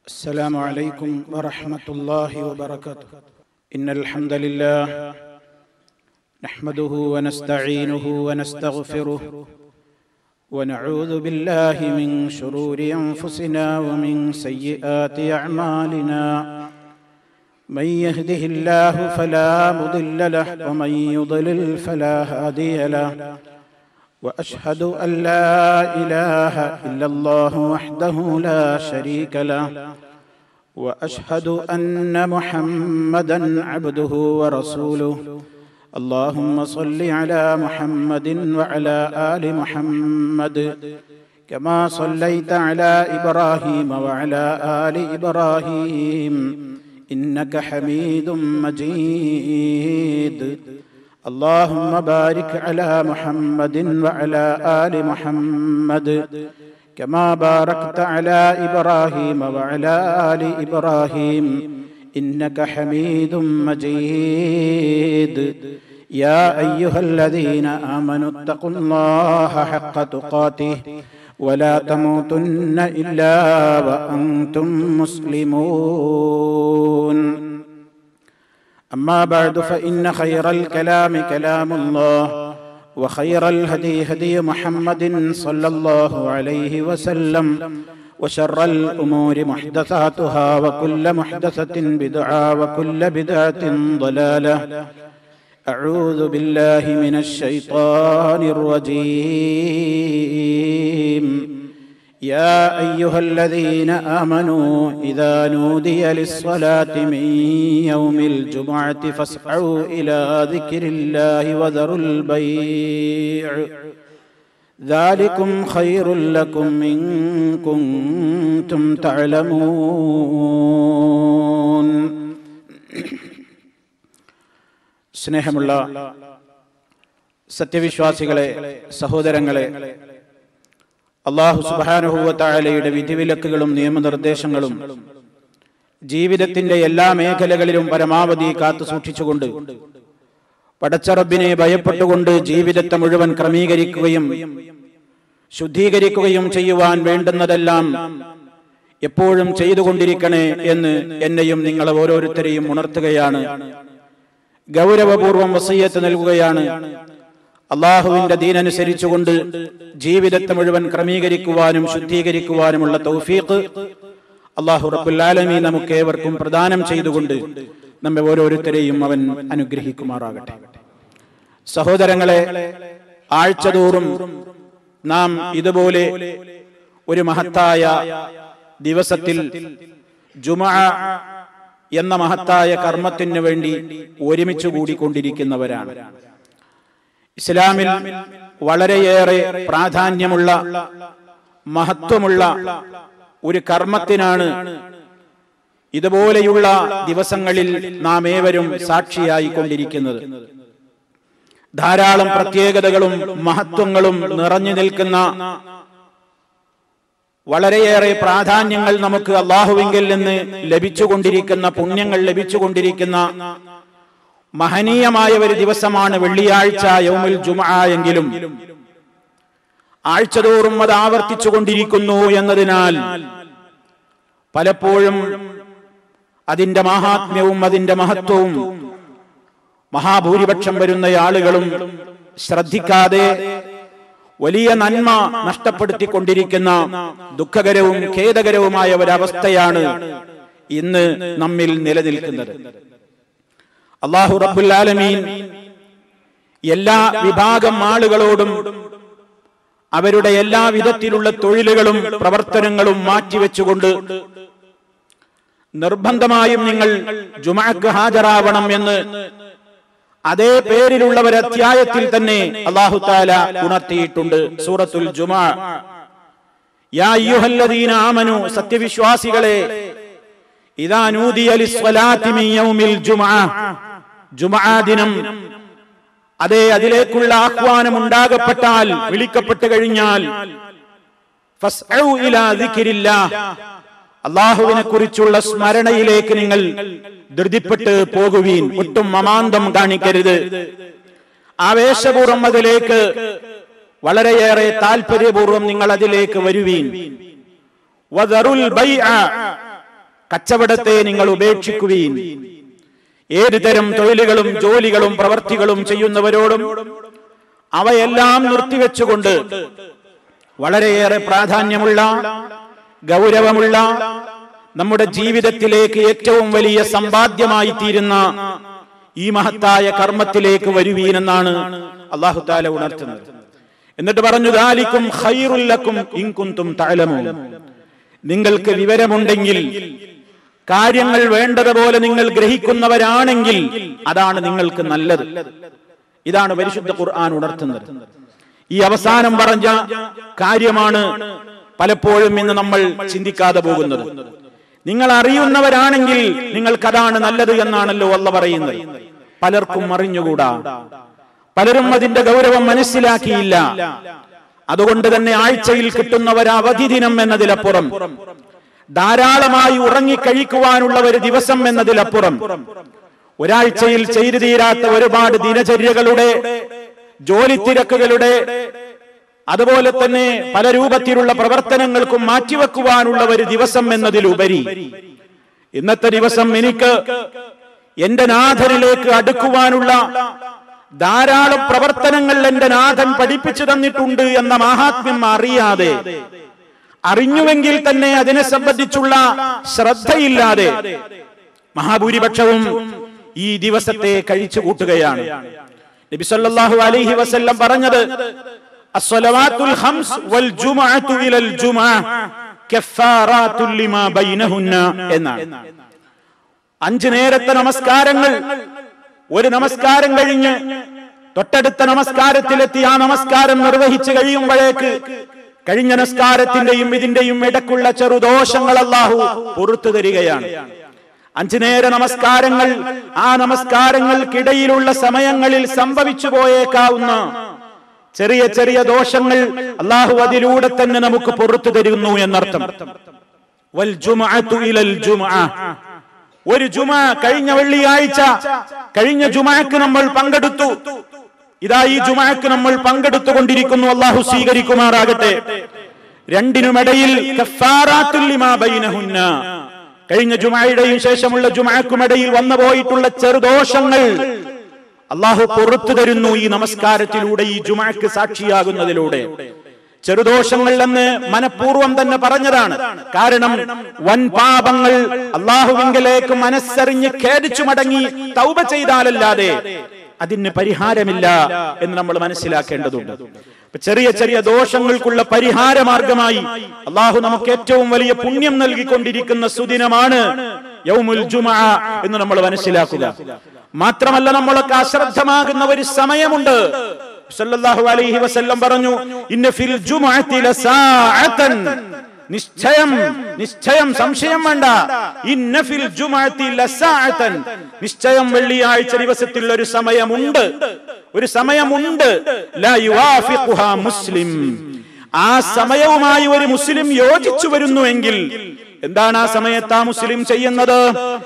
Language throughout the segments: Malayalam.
السلام عليكم ورحمة الله وبركاته إن الحمد لله نحمده ونستعينه ونستغفره ونعوذ بالله من شرور أنفسنا ومن سيئات أعمالنا من يهده الله فلا مضل له ومن يضلل فلا هادي له واشهد ان لا اله الا الله وحده لا شريك له واشهد ان محمدا عبده ورسوله اللهم صل على محمد وعلى ال محمد كما صليت على ابراهيم وعلى ال ابراهيم انك حميد مجيد اللهم بارك على محمد وعلى ال محمد كما باركت على ابراهيم وعلى ال ابراهيم انك حميد مجيد يا ايها الذين امنوا اتقوا الله حق تقاته ولا تموتن الا وانتم مسلمون أما بعد فإن خير الكلام كلام الله وخير الهدي هدي محمد صلى الله عليه وسلم وشر الأمور محدثاتها وكل محدثة بدعة وكل بدعة ضلالة أعوذ بالله من الشيطان الرجيم يا أيها الذين آمنوا إذا نودي للصلاة من يوم الجمعة فاسعوا إلى ذكر الله وذروا البيع ذلكم خير لكم إن كنتم تعلمون സ്നേഹമുള്ള സത്യവിശ്വാസികളെ സഹോദരങ്ങളെ അള്ളാഹു സുബാനുഭൂവത്തായാലയുടെ വിധിവിലക്കുകളും നിയമനിർദ്ദേശങ്ങളും ജീവിതത്തിന്റെ എല്ലാ മേഖലകളിലും പരമാവധി കാത്തു സൂക്ഷിച്ചുകൊണ്ട് പടച്ചറബിനെ ഭയപ്പെട്ടുകൊണ്ട് ജീവിതത്തെ മുഴുവൻ ക്രമീകരിക്കുകയും ശുദ്ധീകരിക്കുകയും ചെയ്യുവാൻ വേണ്ടുന്നതെല്ലാം എപ്പോഴും ചെയ്തുകൊണ്ടിരിക്കണേ എന്ന് എന്നെയും നിങ്ങളെ ഓരോരുത്തരെയും ഉണർത്തുകയാണ് ഗൗരവപൂർവം വസീയത്ത് നൽകുകയാണ് അള്ളാഹുവിന്റെ ദീനനുസരിച്ചുകൊണ്ട് ജീവിതത്തെ മുഴുവൻ ക്രമീകരിക്കുവാനും ശുദ്ധീകരിക്കുവാനുമുള്ള തൗഫീഖ് അള്ളാഹു റബുല്ലാലമി നമുക്ക് ഏവർക്കും പ്രദാനം ചെയ്തുകൊണ്ട് നമ്മെ ഓരോരുത്തരെയും അവൻ അനുഗ്രഹിക്കുമാറാകട്ടെ സഹോദരങ്ങളെ ആഴ്ചതോറും നാം ഇതുപോലെ ഒരു മഹത്തായ ദിവസത്തിൽ ജുമ എന്ന മഹത്തായ കർമ്മത്തിനു വേണ്ടി ഒരുമിച്ച് കൂടിക്കൊണ്ടിരിക്കുന്നവരാണ് ഇസ്ലാമിൽ വളരെയേറെ പ്രാധാന്യമുള്ള മഹത്വമുള്ള ഒരു കർമ്മത്തിനാണ് ഇതുപോലെയുള്ള ദിവസങ്ങളിൽ നാം ഏവരും സാക്ഷിയായി കൊണ്ടിരിക്കുന്നത് ധാരാളം പ്രത്യേകതകളും മഹത്വങ്ങളും നിറഞ്ഞു നിൽക്കുന്ന വളരെയേറെ പ്രാധാന്യങ്ങൾ നമുക്ക് അള്ളാഹുവിങ്കിൽ നിന്ന് ലഭിച്ചുകൊണ്ടിരിക്കുന്ന പുണ്യങ്ങൾ ലഭിച്ചുകൊണ്ടിരിക്കുന്ന മഹനീയമായ ഒരു ദിവസമാണ് വെള്ളിയാഴ്ച യൗമുൽ ജുമ എങ്കിലും ആഴ്ചതോറും അത് ആവർത്തിച്ചു കൊണ്ടിരിക്കുന്നു എന്നതിനാൽ പലപ്പോഴും അതിന്റെ മാഹാത്മ്യവും അതിന്റെ മഹത്വവും മഹാഭൂരിപക്ഷം വരുന്ന ആളുകളും ശ്രദ്ധിക്കാതെ വലിയ നന്മ നഷ്ടപ്പെടുത്തിക്കൊണ്ടിരിക്കുന്ന ദുഃഖകരവും ഖേദകരവുമായ ഒരവസ്ഥയാണ് ഇന്ന് നമ്മിൽ നിലനിൽക്കുന്നത് അള്ളാഹു റബുല്ലാലമീൻ എല്ലാ വിഭാഗം ആളുകളോടും അവരുടെ എല്ലാ വിധത്തിലുള്ള തൊഴിലുകളും പ്രവർത്തനങ്ങളും മാറ്റിവെച്ചുകൊണ്ട് നിർബന്ധമായും നിങ്ങൾ ജുമാക്ക് ഹാജരാവണം എന്ന് അതേ പേരിലുള്ള ഒരു അധ്യായത്തിൽ തന്നെ അള്ളാഹു താല ഉണർത്തിയിട്ടുണ്ട് സൂറത്തുൽ ജുമാ യാ അയ്യുഹല്ലദീന ആമനു സത്യവിശ്വാസികളെ ഇദാ നൂദിയ ലിസ്വലാത്തി മിൻ യൗമിൽ ജുമുഅ ജുമുഅ ദിനം അതേ അതിലേക്കുള്ള ആഹ്വാനം ഉണ്ടാകപ്പെട്ടാൽ വിളിക്കപ്പെട്ടു കഴിഞ്ഞാൽ ഫസ്ഔ ഇലാ ദിക്രില്ലാഹ് അള്ളാഹുവിനെ കുറിച്ചുള്ള സ്മരണയിലേക്ക് നിങ്ങൾ ധൃതിപ്പെട്ട് പോകുവീൻ ഒട്ടും മമാന്തം കാണിക്കരുത് ആവേശപൂർവം അതിലേക്ക് വളരെയേറെ താല്പര്യപൂർവം നിങ്ങൾ അതിലേക്ക് വരുവീൻ വദറുൽ ബൈഅ കച്ചവടത്തെ നിങ്ങൾ ഉപേക്ഷിക്കുവീൻ ഏതു തരം തൊഴിലുകളും ജോലികളും പ്രവർത്തികളും ചെയ്യുന്നവരോടും അവയെല്ലാം നിർത്തിവെച്ചുകൊണ്ട് വളരെയേറെ പ്രാധാന്യമുള്ള ഗൗരവമുള്ള നമ്മുടെ ജീവിതത്തിലേക്ക് ഏറ്റവും വലിയ സമ്പാദ്യമായി തീരുന്ന ഈ മഹത്തായ കർമ്മത്തിലേക്ക് വരുവീനെന്നാണ് അള്ളാഹു താല ഉണർത്തുന്നത് എന്നിട്ട് പറഞ്ഞു ദാലിക്കും ഖൈറുല്ലക്കും ഇൻകുന്തും തഅലമൂൻ നിങ്ങൾക്ക് വിവരമുണ്ടെങ്കിൽ കാര്യങ്ങൾ വേണ്ടതുപോലെ നിങ്ങൾ ഗ്രഹിക്കുന്നവരാണെങ്കിൽ അതാണ് നിങ്ങൾക്ക് നല്ലത് ഇതാണ് പരിശുദ്ധ ഖുർആൻ ഉണർത്തുന്നത് ഈ അവസാനം പറഞ്ഞ കാര്യമാണ് പലപ്പോഴും ഇന്ന് നമ്മൾ ചിന്തിക്കാതെ പോകുന്നത് നിങ്ങൾ അറിയുന്നവരാണെങ്കിൽ നിങ്ങൾക്കതാണ് നല്ലത് എന്നാണല്ലോ അല്ല പറയുന്നത് പലർക്കും അറിഞ്ഞുകൂടാ പലരും അതിന്റെ ഗൗരവം മനസ്സിലാക്കിയില്ല അതുകൊണ്ട് തന്നെ ആഴ്ചയിൽ കിട്ടുന്ന ഒരു അവധി ദിനം എന്നതിലപ്പുറം ധാരാളമായി ഉറങ്ങിക്കഴിക്കുവാനുള്ള ഒരു ദിവസം എന്നതിലപ്പുറം ഒരാഴ്ചയിൽ ചെയ്തു തീരാത്ത ഒരുപാട് ദിനചര്യകളുടെ ജോലി തിരക്കുകളുടെ അതുപോലെ തന്നെ പല രൂപത്തിലുള്ള പ്രവർത്തനങ്ങൾക്കും മാറ്റിവെക്കുവാനുള്ള ഒരു ദിവസം എന്നതിലുപരി ഇന്നത്തെ ദിവസം എനിക്ക് എന്റെ നാഥനിലേക്ക് അടുക്കുവാനുള്ള ധാരാളം പ്രവർത്തനങ്ങൾ എന്റെ നാഥൻ പഠിപ്പിച്ചു തന്നിട്ടുണ്ട് എന്ന മാഹാത്മ്യം അറിയാതെ അറിഞ്ഞുവെങ്കിൽ തന്നെ അതിനെ സംബന്ധിച്ചുള്ള ശ്രദ്ധയില്ലാതെ മഹാഭൂരിപക്ഷവും ഈ ദിവസത്തെ കഴിച്ചു കൂട്ടുകയാണ് നബി സല്ലല്ലാഹു അലൈഹി വസല്ലം പറഞ്ഞത് അസ്സലവാത്തുൽ ഖംസ് വൽ ജുമുഅത്തു ഇലൽ ജുമുഅ കഫാറാത്തുൽ ലിമാ ബൈനഹുന്ന എന്നാണ് അഞ്ച് നേരത്തെ നമസ്കാരങ്ങൾ ഒരു നമസ്കാരം കഴിഞ്ഞ് തൊട്ടടുത്ത നമസ്കാരത്തിലെത്തി ആ നമസ്കാരം നിർവഹിച്ചു കഴിയുമ്പോഴേക്ക് കഴിഞ്ഞ നമസ്കാരത്തിന്റെയും ഇതിന്റെയും ഇടക്കുള്ള ചെറുദോഷങ്ങൾ അല്ലാഹു പുറത്തു തരികയാണ് അഞ്ചു നേര നമസ്കാരങ്ങൾ ആ നമസ്കാരങ്ങൾക്കിടയിലുള്ള സമയങ്ങളിൽ സംഭവിച്ചു പോയേക്കാവുന്ന ചെറിയ ചെറിയ ദോഷങ്ങൾ അള്ളാഹു അതിലൂടെ തന്നെ നമുക്ക് പുറത്തു തരുന്നു എന്നർത്ഥം വൽ ജുമുഅത്തു ഇലൽ ജുമുഅ ഒരു ജുമ കഴിഞ്ഞ വെള്ളിയാഴ്ച കഴിഞ്ഞ ജുമാക്ക് നമ്മൾ പങ്കെടുത്തു ഇതാ ഈ ജുമാക്ക് നമ്മൾ പങ്കെടുത്തുകൊണ്ടിരിക്കുന്നു അള്ളാഹു സ്വീകരിക്കുമാറാകട്ടെ രണ്ടിനുമിടയിൽ കഫാറാത്തുൽ ലിമാ ബൈനഹുന്ന കഴിഞ്ഞ ജുമായുടെയും ശേഷമുള്ള ജുമാക്കുമിടയിൽ വന്നു പോയിട്ടുള്ള ചെറുദോഷങ്ങൾ അള്ളാഹു പുറത്തു തരുന്നു ഈ നമസ്കാരത്തിലൂടെ ഈ ജുമാക്ക് സാക്ഷിയാകുന്നതിലൂടെ ചെറുദോഷങ്ങൾ എന്ന് മനഃപൂർവ്വം തന്നെ പറഞ്ഞതാണ് കാരണം വൻ പാപങ്ങൾ അള്ളാഹുവിങ്കലേക്ക് മനസ്സറിഞ്ഞ് ഖേദിച്ചു മടങ്ങി തൗബ ചെയ്താലല്ലാതെ അതിന് പരിഹാരമില്ല എന്ന് നമ്മൾ മനസ്സിലാക്കേണ്ടതുണ്ട് അപ്പൊ ചെറിയ ചെറിയ ദോഷങ്ങൾക്കുള്ള പരിഹാര മാർഗമായി അള്ളാഹു നമുക്ക് ഏറ്റവും വലിയ പുണ്യം നൽകിക്കൊണ്ടിരിക്കുന്ന സുദിനമാണ് യൗമുൽ ജുമഅ എന്ന് നമ്മൾ മനസ്സിലാക്കുക മാത്രമല്ല നമ്മളൊക്കെ അശ്രദ്ധമാകുന്ന ഒരു സമയമുണ്ട് സല്ലല്ലാഹു അലൈഹി വസല്ലം പറഞ്ഞു ഇന്ന ഫിൽ ജുമുഅത്തി ലസാഅതൻ നിശ്ചയം നിശ്ചയം സംശയം വേണ്ട ഇന്ന ഫിൽ ജുമുഅത്തി ലസാഅതൻ നിശ്ചയം വെള്ളിയാഴ്ച ദിവസത്തിൽ ഒരു സമയമുണ്ട് ഒരു സമയമുണ്ട് ലാ യുവാഫിഖുഹാ മുസ്ലിം ആ സമയവുമായി ഒരു മുസ്ലിം യോജിച്ചു വരുന്നുവെങ്കിൽ എന്താണ് ആ സമയത്ത് ആ മുസ്ലിം ചെയ്യുന്നത്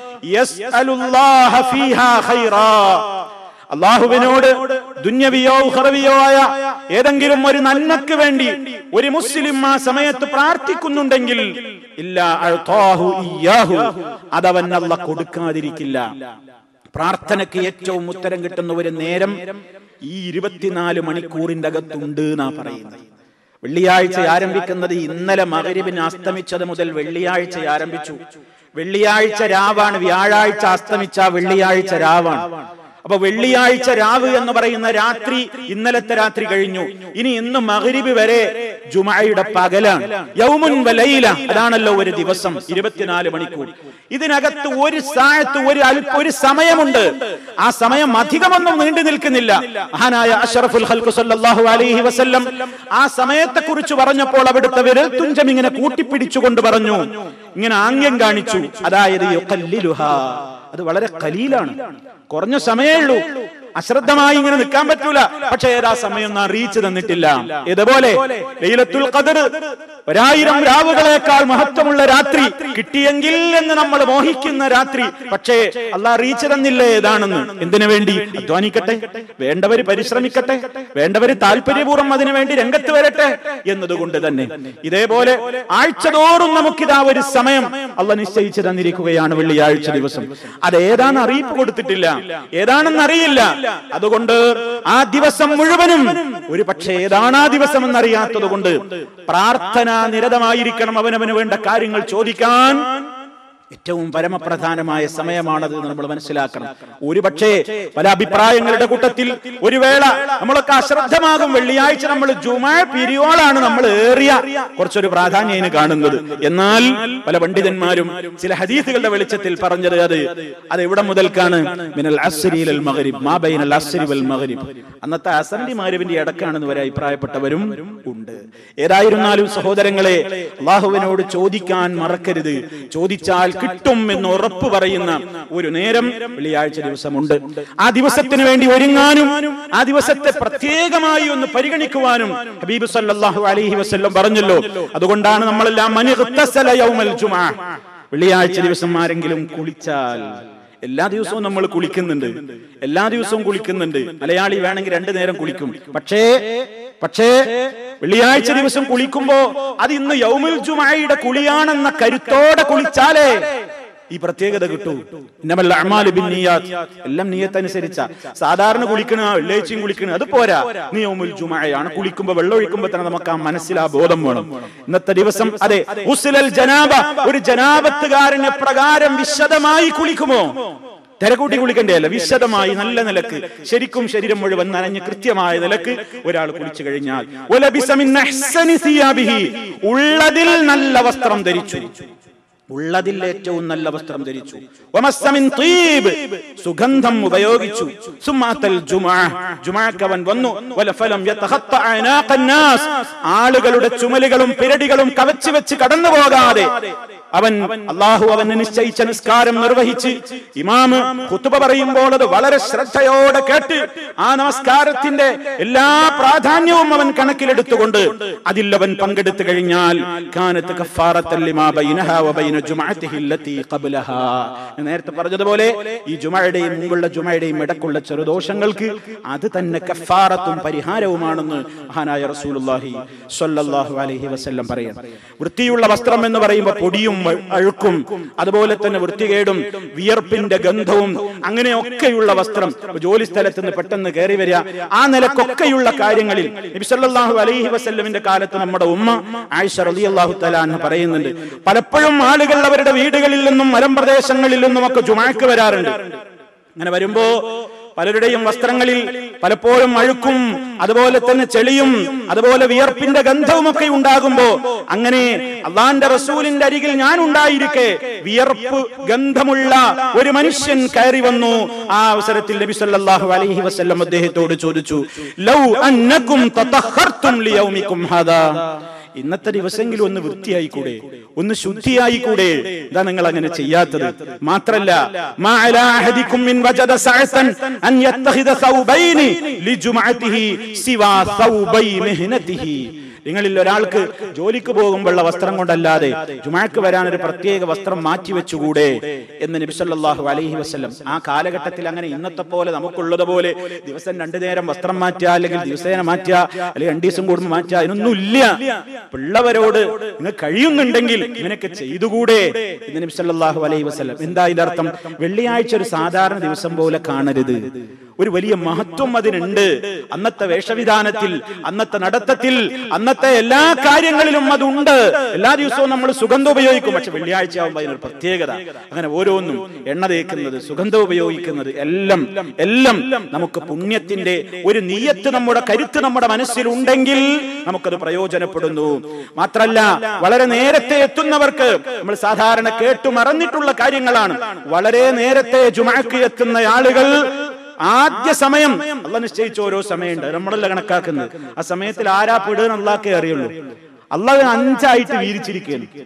യസ്അലുല്ലാഹ ഫീഹാ ഖൈറാ അള്ളാഹുവിനോട് ദുന്യവിയോ ഉഹറവിയോ ആയ ഏതെങ്കിലും ഒരു നന്മക്ക് വേണ്ടി ഒരു മുസ്ലിം ആ സമയത്ത് പ്രാർത്ഥിക്കുന്നുണ്ടെങ്കിൽ ഇല്ല അഴ്താഹു ഇയ്യാഹു അതവൻ അല്ല കൊടുക്കാതിരിക്കില്ല പ്രാർത്ഥനയ്ക്ക് ഏറ്റവും ഉത്തരം കിട്ടുന്ന ഒരു നേരം ഈ ഇരുപത്തിനാല് മണിക്കൂറിന്റെ അകത്തുണ്ട് എന്നാ പറയുന്നത് വെള്ളിയാഴ്ച ആരംഭിക്കുന്നത് ഇന്നലെ മകരിബിന് അസ്തമിച്ചത് മുതൽ വെള്ളിയാഴ്ച ആരംഭിച്ചു വെള്ളിയാഴ്ച രാവാണ് വ്യാഴാഴ്ച അസ്തമിച്ച വെള്ളിയാഴ്ച രാവാണ് അപ്പൊ വെള്ളിയാഴ്ച രാവ് എന്ന് പറയുന്ന രാത്രി ഇന്നലത്തെ രാത്രി കഴിഞ്ഞു ഇനി ഇന്ന് മകരിബ് വരെ ജുമായുടെ പകലാണ് യൗമുൻ വലയില അതാണല്ലോ ഒരു ദിവസം ഇരുപത്തിനാല് മണിക്കൂർ ഇതിനകത്ത് ഒരു സാഴത്ത് ഒരു അല്പ ഒരു സമയമുണ്ട് ആ സമയം അധികമൊന്നും നീണ്ടു നിൽക്കുന്നില്ല മഹാനായ അഷറഫുൽ ഹൽക്കു സല്ലല്ലാഹു അലൈഹി വസല്ലം ആ സമയത്തെ കുറിച്ച് പറഞ്ഞപ്പോൾ അവിടുത്തെ വിരൽ തുഞ്ചം ഇങ്ങനെ കൂട്ടിപ്പിടിച്ചുകൊണ്ട് പറഞ്ഞു ഇങ്ങനെ ആംഗ്യം കാണിച്ചു അതായത് യുഖല്ലിലുഹാ അത് വളരെ കലീലാണ് കുറഞ്ഞ സമയമേ ഉള്ളൂ അശ്രദ്ധമായി ഇങ്ങനെ നിൽക്കാൻ പറ്റൂല പക്ഷെ ഏതാ സമയം ഒന്നും അറിയിച്ചു തന്നിട്ടില്ല ഇതുപോലെ ലൈലത്തുൽ ഖദർ ഒരായിരം രാവുകളേക്കാൾ മഹത്വമുള്ള രാത്രി കിട്ടിയെങ്കിൽ എന്ന് നമ്മൾ മോഹിക്കുന്ന രാത്രി പക്ഷേ അള്ളാഹ് അറിയിച്ചു തന്നില്ലേ ഏതാണെന്ന് എന്തിനു വേണ്ടി അധ്വാനിക്കട്ടെ വേണ്ടവര് പരിശ്രമിക്കട്ടെ വേണ്ടവര് താല്പര്യപൂർവ്വം അതിനു വേണ്ടി രംഗത്ത് വരട്ടെ എന്നതുകൊണ്ട് തന്നെ ഇതേപോലെ ആഴ്ചതോറും നമുക്കിതാ ഒരു സമയം അള്ള നിശ്ചയിച്ചു തന്നിരിക്കുകയാണ് വെള്ളിയാഴ്ച ദിവസം അത് ഏതാണെന്ന് അറിയിപ്പ് കൊടുത്തിട്ടില്ല ഏതാണെന്ന് അറിയില്ല അതുകൊണ്ട് ആ ദിവസം മുഴുവനും ഒരു പക്ഷേ ഏതാണ് ആ ദിവസം എന്നറിയാത്തത് കൊണ്ട് പ്രാർത്ഥന നിരതമായിരിക്കണം അവനവന് വേണ്ട കാര്യങ്ങൾ ചോദിക്കാൻ ഏറ്റവും പരമപ്രധാനമായ സമയമാണത് എന്ന് നമ്മൾ മനസ്സിലാക്കണം ഒരു പക്ഷേ പല അഭിപ്രായങ്ങളുടെ കൂട്ടത്തിൽ ഒരു വേള നമ്മളൊക്കെ അശ്രദ്ധമാകും വെള്ളിയാഴ്ച നമ്മൾ ജുമാ പിരിയോളാണ് നമ്മൾ ഏറിയ കുറച്ചൊരു പ്രാധാന്യം കാണുന്നത് എന്നാൽ പല പണ്ഡിതന്മാരും ചില ഹദീസുകളുടെ വെളിച്ചത്തിൽ പറഞ്ഞത് അത് അത് എവിടെ മുതൽക്കാണ് മിനൽ അസ്രി ഇലൽ മഗ്രിബ് മാ ബൈനൽ അസ്രി വൽ മഗ്രിബ് അന്നത്തെ അസറിന്റെ മാരുവിന്റെ ഇടക്കാണെന്ന് വരെ അഭിപ്രായപ്പെട്ടവരും ഉണ്ട് ഏതായിരുന്നാലും സഹോദരങ്ങളെ അള്ളാഹുവിനോട് ചോദിക്കാൻ മറക്കരുത് ചോദിച്ചാൽ കിട്ടും എന്ന് ഉറപ്പ് പറയുന്ന ഒരു നേരം വെള്ളിയാഴ്ച ദിവസമുണ്ട് ആ ദിവസത്തിന് വേണ്ടി ഒരുങ്ങാനും ആ ദിവസത്തെ പ്രത്യേകമായി ഒന്ന് പരിഗണിക്കുവാനും ഹബീബ് സല്ലല്ലാഹു അലൈഹി വസല്ലം പറഞ്ഞല്ലോ അതുകൊണ്ടാണ് നമ്മളെല്ലാം മനി ഇഗ്തസല യൗമൽ ജുമുഅ വെള്ളിയാഴ്ച ദിവസം ആരെങ്കിലും കുളിച്ചാൽ എല്ലാ ദിവസവും നമ്മൾ കുളിക്കുന്നുണ്ട് എല്ലാ ദിവസവും കുളിക്കുന്നുണ്ട് മലയാളി വേണമെങ്കിൽ രണ്ടു നേരം കുളിക്കും പക്ഷേ പക്ഷേ വെള്ളിയാഴ്ച ദിവസം കുളിക്കുമ്പോ അത് ഇന്ന് യൗമുൽ ജുമായുടെ കുളിയാണെന്ന കരുത്തോടെ കുളിച്ചാലേ ഈ പ്രത്യേകത കിട്ടൂ ഇന്നമല്ല അഅ്മാലു ബിന്നിയാത്ത് എല്ലാം നിയത്തനുസരിച്ച സാധാരണ കുളിക്കണ വെള്ളിയാഴ്ചയും കുളിക്കണ അത് പോരാ നീ യൗമുൽ ജുമഅയാണ് കുളിക്കുമ്പോ വെള്ളം ഒഴിക്കുമ്പോ തന്നെ നമുക്ക് ആ മനസ്സിൽ ആ ബോധം വേണം ഇന്നത്തെ ദിവസം അതെ ഉസ്ലൽ ജനാബ ഒരു ജനാബത്തുകാരനെ പ്രകാരം വിശദമായി കുളിക്കുമോ തിരക്കൂട്ടി കുളിക്കണ്ടേയല്ല വിശദമായി നല്ല നിലക്ക് ശരിക്കും ശരീരം മുഴുവൻ നനഞ്ഞ് കൃത്യമായ നിലക്ക് ഒരാൾ കുളിച്ചു കഴിഞ്ഞാൽ വലബിസ മിൻ അഹ്സനി സിയാബിഹി. ഉള്ളതിൽ നല്ല വസ്ത്രം ധരിച്ചു ഉള്ളതിൽ ഏറ്റവും നല്ല വസ്ത്രം ധരിച്ചു വമസ്സ മിൻ തീബ്. സുഗന്ധം ഉപയോഗിച്ചു സുമാത്തൽ ജുമുഅ. ജുമുഅക്ക് അവൻ വന്നു വലഫലം യതഖത്ത അനാഖ الناس. ആളുകളുടെ ചുമലുകളും പിരടികളും കവച്ചു വെച്ച് കടന്നു പോകാതെ അവൻ അള്ളാഹു അവന് നിശ്ചയിച്ച നിസ്കാരം നിർവഹിച്ച് ഇമാമ് കുത്തുബ പറയുമ്പോൾ അത് വളരെ ശ്രദ്ധയോടെ കേട്ട് ആ നമസ്കാരത്തിന്റെ എല്ലാ പ്രാധാന്യവും അവൻ കണക്കിലെടുത്തുകൊണ്ട് അതിൽ അവൻ പങ്കെടുത്തു കഴിഞ്ഞാൽ കാനത്ത് കഫാറത്തൽ ലിമാ ബൈനഹാ വബൈന ജുമഅത്തിഹി അല്ലതി ഖബ്ലഹാ ഞാൻ നേരത്തെ പറഞ്ഞതുപോലെ ഈ ജുമയുടെയും മുമ്പുള്ള ജുമയുടെയും ഇടക്കുള്ള ചെറുദോഷങ്ങൾക്ക് അത് തന്നെ കഫാറത്തും പരിഹാരവുമാണെന്ന് മഹാനായ റസൂലുള്ളാഹി സ്വല്ലല്ലാഹു അലൈഹി വസല്ലം പറയാം വൃത്തിയുള്ള വസ്ത്രം എന്ന് പറയുമ്പോൾ പൊടിയും അഴു- അഴുക്കും അതുപോലെ തന്നെ വൃത്തികേടും വിയർപ്പിന്റെ ഗന്ധവും അങ്ങനെയൊക്കെയുള്ള വസ്ത്രം ഇപ്പൊ ജോലി സ്ഥലത്ത് നിന്ന് പെട്ടെന്ന് കയറി വരിക ആ നിലക്കൊക്കെയുള്ള കാര്യങ്ങളിൽ നബി സല്ലല്ലാഹു അലൈഹി വസല്ലമിന്റെ കാലത്ത് നമ്മുടെ ഉമ്മ ആയിഷ റളിയല്ലാഹു തആല അൻഹ പറയുന്നുണ്ട് പലപ്പോഴും ആളുകൾ അവരുടെ വീടുകളിൽ നിന്നും മലമ്പ്രദേശങ്ങളിൽ നിന്നും ഒക്കെ ജുമാക്ക് വരാറുണ്ട് അങ്ങനെ വരുമ്പോ പലരുടെയും വസ്ത്രങ്ങളിൽ പലപ്പോഴും അഴുക്കും അതുപോലെ തന്നെ ചെളിയും അതുപോലെ വിയർപ്പിന്റെ ഗന്ധവും ഒക്കെ ഉണ്ടാകുമ്പോ അങ്ങനെ അള്ളാന്റെ റസൂലിന്റെ അരികിൽ ഞാൻ ഉണ്ടായിരിക്കെ വിയർപ്പ് ഗന്ധമുള്ള ഒരു മനുഷ്യൻ കയറി വന്നു ആ അവസരത്തിൽ നബി സല്ലല്ലാഹു അലൈഹി വസല്ലം അദ്ദേഹത്തോട് ചോദിച്ചു ലൗ അന്നകും തതഹർതും ലിയൗമികും ഹാദാ ഇന്നത്തെ ദിവസമെങ്കിലും ഒന്ന് വൃത്തിയായിക്കൂടെ ഒന്ന് ശുദ്ധിയായിക്കൂടെ ഇതാ നിങ്ങൾ അങ്ങനെ ചെയ്യാത്തത് മാത്രല്ല മാ അലാ അഹദിക്കും മിൻ വജദ സഅസൻ അൻ യത്തഖിദ സൗബൈനി ലിജുമഅതിഹി സിവാ സൗബൈ മിഹ്നതിഹി നിങ്ങളിൽ ഒരാൾക്ക് ജോലിക്ക് പോകുമ്പോഴുള്ള വസ്ത്രം കൊണ്ടല്ലാതെ ജുമാക്ക് വരാൻ ഒരു പ്രത്യേക വസ്ത്രം മാറ്റി വെച്ചുകൂടെ എന്ന് നബി സല്ലല്ലാഹു അലൈഹി വസല്ലം ആ കാലഘട്ടത്തിൽ അങ്ങനെ ഇന്നത്തെ പോലെ നമുക്കുള്ളത് പോലെ ദിവസം രണ്ടു നേരം വസ്ത്രം മാറ്റുക അല്ലെങ്കിൽ ദിവസേന മാറ്റുക അല്ലെങ്കിൽ രണ്ടു ദിവസം കൂടുമ്പോൾ മാറ്റുക അതിനൊന്നും ഇല്ല പിള്ളവരോട് നിങ്ങൾ കഴിയുന്നുണ്ടെങ്കിൽ ഇങ്ങനെയൊക്കെ ചെയ്തുകൂടെ എന്ന് നബി സല്ലല്ലാഹു അലൈഹി വസല്ലം എന്താ ഇതിന്റെ അർത്ഥം വെള്ളിയാഴ്ച ഒരു സാധാരണ ദിവസം പോലെ കാണരുത് ഒരു വലിയ മഹത്വം അതിനുണ്ട് അന്നത്തെ വേഷവിധാനത്തിൽ അന്നത്തെ നടത്തത്തിൽ അന്നത്തെ എല്ലാ കാര്യങ്ങളിലും അതുണ്ട് എല്ലാ ദിവസവും നമ്മൾ സുഗന്ധം ഉപയോഗിക്കും പക്ഷെ വെള്ളിയാഴ്ച ആകുമ്പോൾ അതിനൊരു പ്രത്യേകത അങ്ങനെ ഓരോന്നും എണ്ണ തേക്കുന്നത് സുഗന്ധം ഉപയോഗിക്കുന്നത് എല്ലാം എല്ലാം നമുക്ക് പുണ്യത്തിന്റെ ഒരു നീയത്ത് നമ്മുടെ കരുത്ത് നമ്മുടെ മനസ്സിൽ ഉണ്ടെങ്കിൽ നമുക്കത് പ്രയോജനപ്പെടുന്നു മാത്രല്ല വളരെ നേരത്തെ എത്തുന്നവർക്ക് നമ്മൾ സാധാരണ കേട്ടു മറന്നിട്ടുള്ള കാര്യങ്ങളാണ് വളരെ നേരത്തെ ജുമാക്ക് എത്തുന്ന ആളുകൾ ആദ്യ സമയം അല്ല നിശ്ചയിച്ച ഓരോ സമയമുണ്ട് നമ്മളല്ല കണക്കാക്കുന്നത് ആ സമയത്തിൽ ആരാ പെടുക അള്ളാഹ്ക്കേ അറിയുള്ളൂ അള്ളാഹ് അഞ്ചായിട്ട് വീരിച്ചിരിക്കുകയാണ്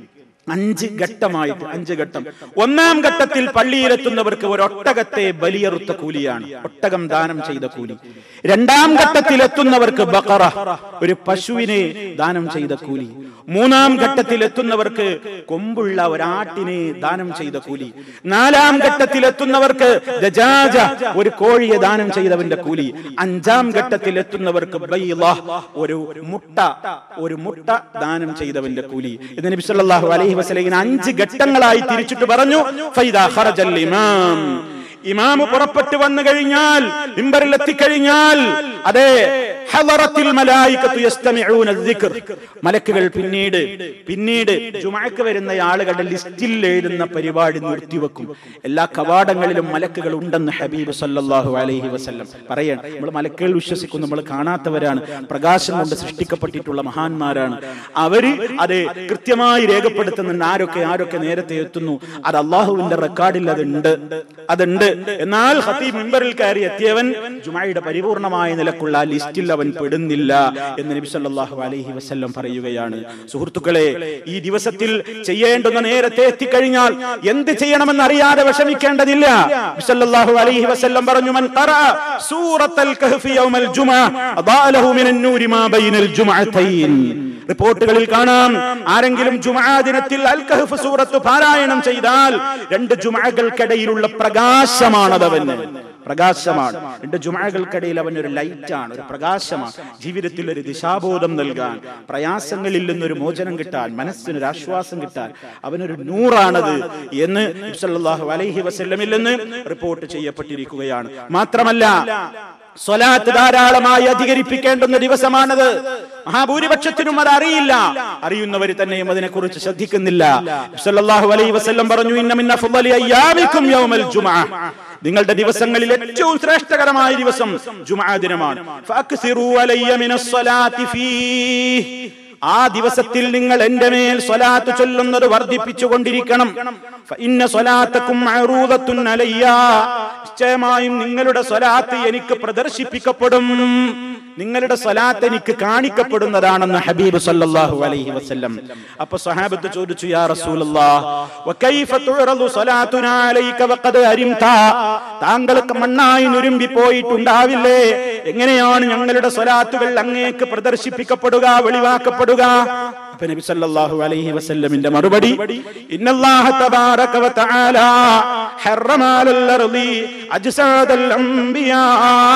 അഞ്ച് ഘട്ടമായിട്ട് അഞ്ച് ഘട്ടം ഒന്നാം ഘട്ടത്തിൽ പള്ളിയിലെത്തുന്നവർക്ക് ഒരു ഒട്ടകത്തെ ബലിയറുത്ത കൂലിയാണ് ഒട്ടകം ദാനം ചെയ്ത കൂലി രണ്ടാം ഘട്ടത്തിൽ എത്തുന്നവർക്ക് ബക്കറ ഒരു പശുവിനെ ദാനം ചെയ്ത കൂലി മൂന്നാം ഘട്ടത്തിൽ എത്തുന്നവർക്ക് കൊമ്പുള്ള ഒരാട്ടിനെ ദാനം ചെയ്ത കൂലി നാലാം ഘട്ടത്തിൽ എത്തുന്നവർക്ക് ദജാജ ഒരു കോഴിയെ ദാനം ചെയ്തവന്റെ കൂലി അഞ്ചാം ഘട്ടത്തിൽ എത്തുന്നവർക്ക് ബൈള ഒരു മുട്ട ഒരു മുട്ട ദാനം ചെയ്തവന്റെ കൂലി ഇത് നബി സല്ലല്ലാഹു അലൈഹി വസല്ലം ഇങ്ങനെ അഞ്ച് ഘട്ടങ്ങളായി തിരിച്ചിട്ട് പറഞ്ഞു ഫൈദാ ഖറജൽ ഇമാം ഇമാമ് പുറപ്പെട്ടു വന്നു കഴിഞ്ഞാൽ മിമ്പറിൽ എത്തിക്കഴിഞ്ഞാൽ അതെ ഹളറത്തിൽ മലായികത്തു യസ്തമിഊന ദിക്ർ മലക്കുകൾ പിന്നീട് പിന്നീട് ജുമഅക്ക് വരുന്ന ആളുകളുടെ ലിസ്റ്റിൽ എഴുതുന്ന പരിപാടി നിർത്തിവെക്കും എല്ലാ കവാടങ്ങളിലും മലക്കുകൾ ഉണ്ടെന്ന് ഹബീബ് സല്ലല്ലാഹു അലൈഹി വസല്ലം പറയണം നമ്മൾ മലക്കുകൾ വിശ്വസിക്കും നമ്മൾ കാണാത്തവരാണ് പ്രകാശം കൊണ്ട് സൃഷ്ടിക്കപ്പെട്ടിട്ടുള്ള മഹാന്മാരാണ് അവര് അത് കൃത്യമായി രേഖപ്പെടുത്തുന്നുണ്ട് ആരൊക്കെ ആരൊക്കെ നേരത്തെ എത്തുന്നു അത് അള്ളാഹുവിന്റെ റെക്കോർഡിൽ അതുണ്ട് അതുണ്ട് എന്നാൽ ഖത്തീബ് മിമ്പറിൽ കയറി എത്തിയവൻ ജുമായുടെ പരിപൂർണമായ നിലക്കുള്ള ആ ലിസ്റ്റിൽ അവൻ പെടുന്നില്ല എന്ന് നബി സല്ലല്ലാഹു അലൈഹി വസല്ലം പറയുകയാണ് സുഹൃത്തുക്കളെ ഈ ദിവസത്തിൽ ചെയ്യേണ്ടുന്ന നേരത്തെ എത്തിക്കഴിഞ്ഞാൽ എന്ത് ചെയ്യണമെന്ന് അറിയാതെ വിഷമിക്കേണ്ടതില്ല നബി സല്ലല്ലാഹു അലൈഹി വസല്ലം പറഞ്ഞു മൻ ഖറഅ സൂറത്തൽ കഹ്ഫി യൗമൽ ജുമഅ അദാഅ ലഹു മിനൻ നൂരി മാ ബൈനൽ ജുമഅതൈൻ റിപ്പോർട്ടുകളിൽ കാണാം ആരെങ്കിലും ജുമാ ദിനത്തിൽ അൽ കഹ്ഫ് സൂറത്ത് പാരായണം ചെയ്താൽ രണ്ട് ജുമാകൾക്കിടയിലുള്ള പ്രകാശമാണതവന് പ്രകാശമാണ് രണ്ട് ജുമാകൾക്കിടയിൽ അവൻ ഒരു ലൈറ്റാണ് ഒരു പ്രകാശമാണ് ജീവിതത്തിൽ ഒരു ദിശാബോധം നൽകാൻ പ്രയാസങ്ങളിൽ നിന്നൊരു മോചനം കിട്ടാൻ മനസ്സിനൊരു ആശ്വാസം കിട്ടാൻ അവനൊരു നൂറാണത് എന്ന് സല്ലല്ലാഹു അലൈഹി വസല്ലമിൽ നിന്ന് റിപ്പോർട്ട് ചെയ്യപ്പെട്ടിരിക്കുകയാണ് മാത്രമല്ല സ്വലാത്ത് ധാരാളമായി അധികരിപ്പിക്കേണ്ടുന്ന ദിവസമാണത് മഹാഭൂരിപക്ഷത്തിനും അത് അറിയില്ല അറിയുന്നവർ തന്നെയും അതിനെക്കുറിച്ച് ശ്രദ്ധിക്കുന്നില്ല സല്ലല്ലാഹു അലൈഹി വസല്ലം പറഞ്ഞു ഇന്ന മിൻ അഫ്ളലി അയ്യാമിക്കും യൗമൽ ജുമഅ നിങ്ങളുടെ ദിവസങ്ങളിൽ ഏറ്റവും ശ്രേഷ്ഠകരമായ ദിവസം ജുമഅ ദിനമാണ് ഫഅക്സിറൂ അലയ്യ മിനസ് സ്വലാത്തി ഫീഹ് ആ ദിവസത്തിൽ നിങ്ങൾ എന്റെ മേൽ സ്വലാത്ത് ചൊല്ലുന്നത് വർദ്ധിപ്പിച്ചു കൊണ്ടിരിക്കണം ഇന്ന സ്വലാത്തക്കും മഅറൂദത്തുൻ അലയ്യ നിശ്ചയമായും നിങ്ങളുടെ സ്വലാത്ത് എനിക്ക് പ്രദർശിപ്പിക്കപ്പെടും നിങ്ങളുടെ സ്വലാത്ത് എനിക്ക് കാണിക്കപ്പെടുന്നതാണെന്ന് ഹബീബ് സല്ലല്ലാഹു അലൈഹി വസല്ലം അപ്പൊ സഹാബത്ത് ചോദിച്ചു യാ റസൂലല്ലാഹ് വകൈഫ തുറദു സ്വലാത്തുനാ അലൈക വഖദ് അരിംത താങ്കൾക്ക് മണ്ണായി നുരുമ്പി പോയിട്ടുണ്ടാവില്ലേ എങ്ങനെയാണ് ഞങ്ങളുടെ സ്വലാത്തുകൾ അങ്ങേക്ക് പ്രദർശിപ്പിക്കപ്പെടുക വെളിവാക്കപ്പെടുക അപ്പൊ നബി സല്ലല്ലാഹു അലൈഹി വസല്ലമിന്റെ മറുപടി ഇന്നല്ലാഹ തബാറക വ തആല ഹറമ അലൽ അർളി അജ്സാദൽ അംബിയാ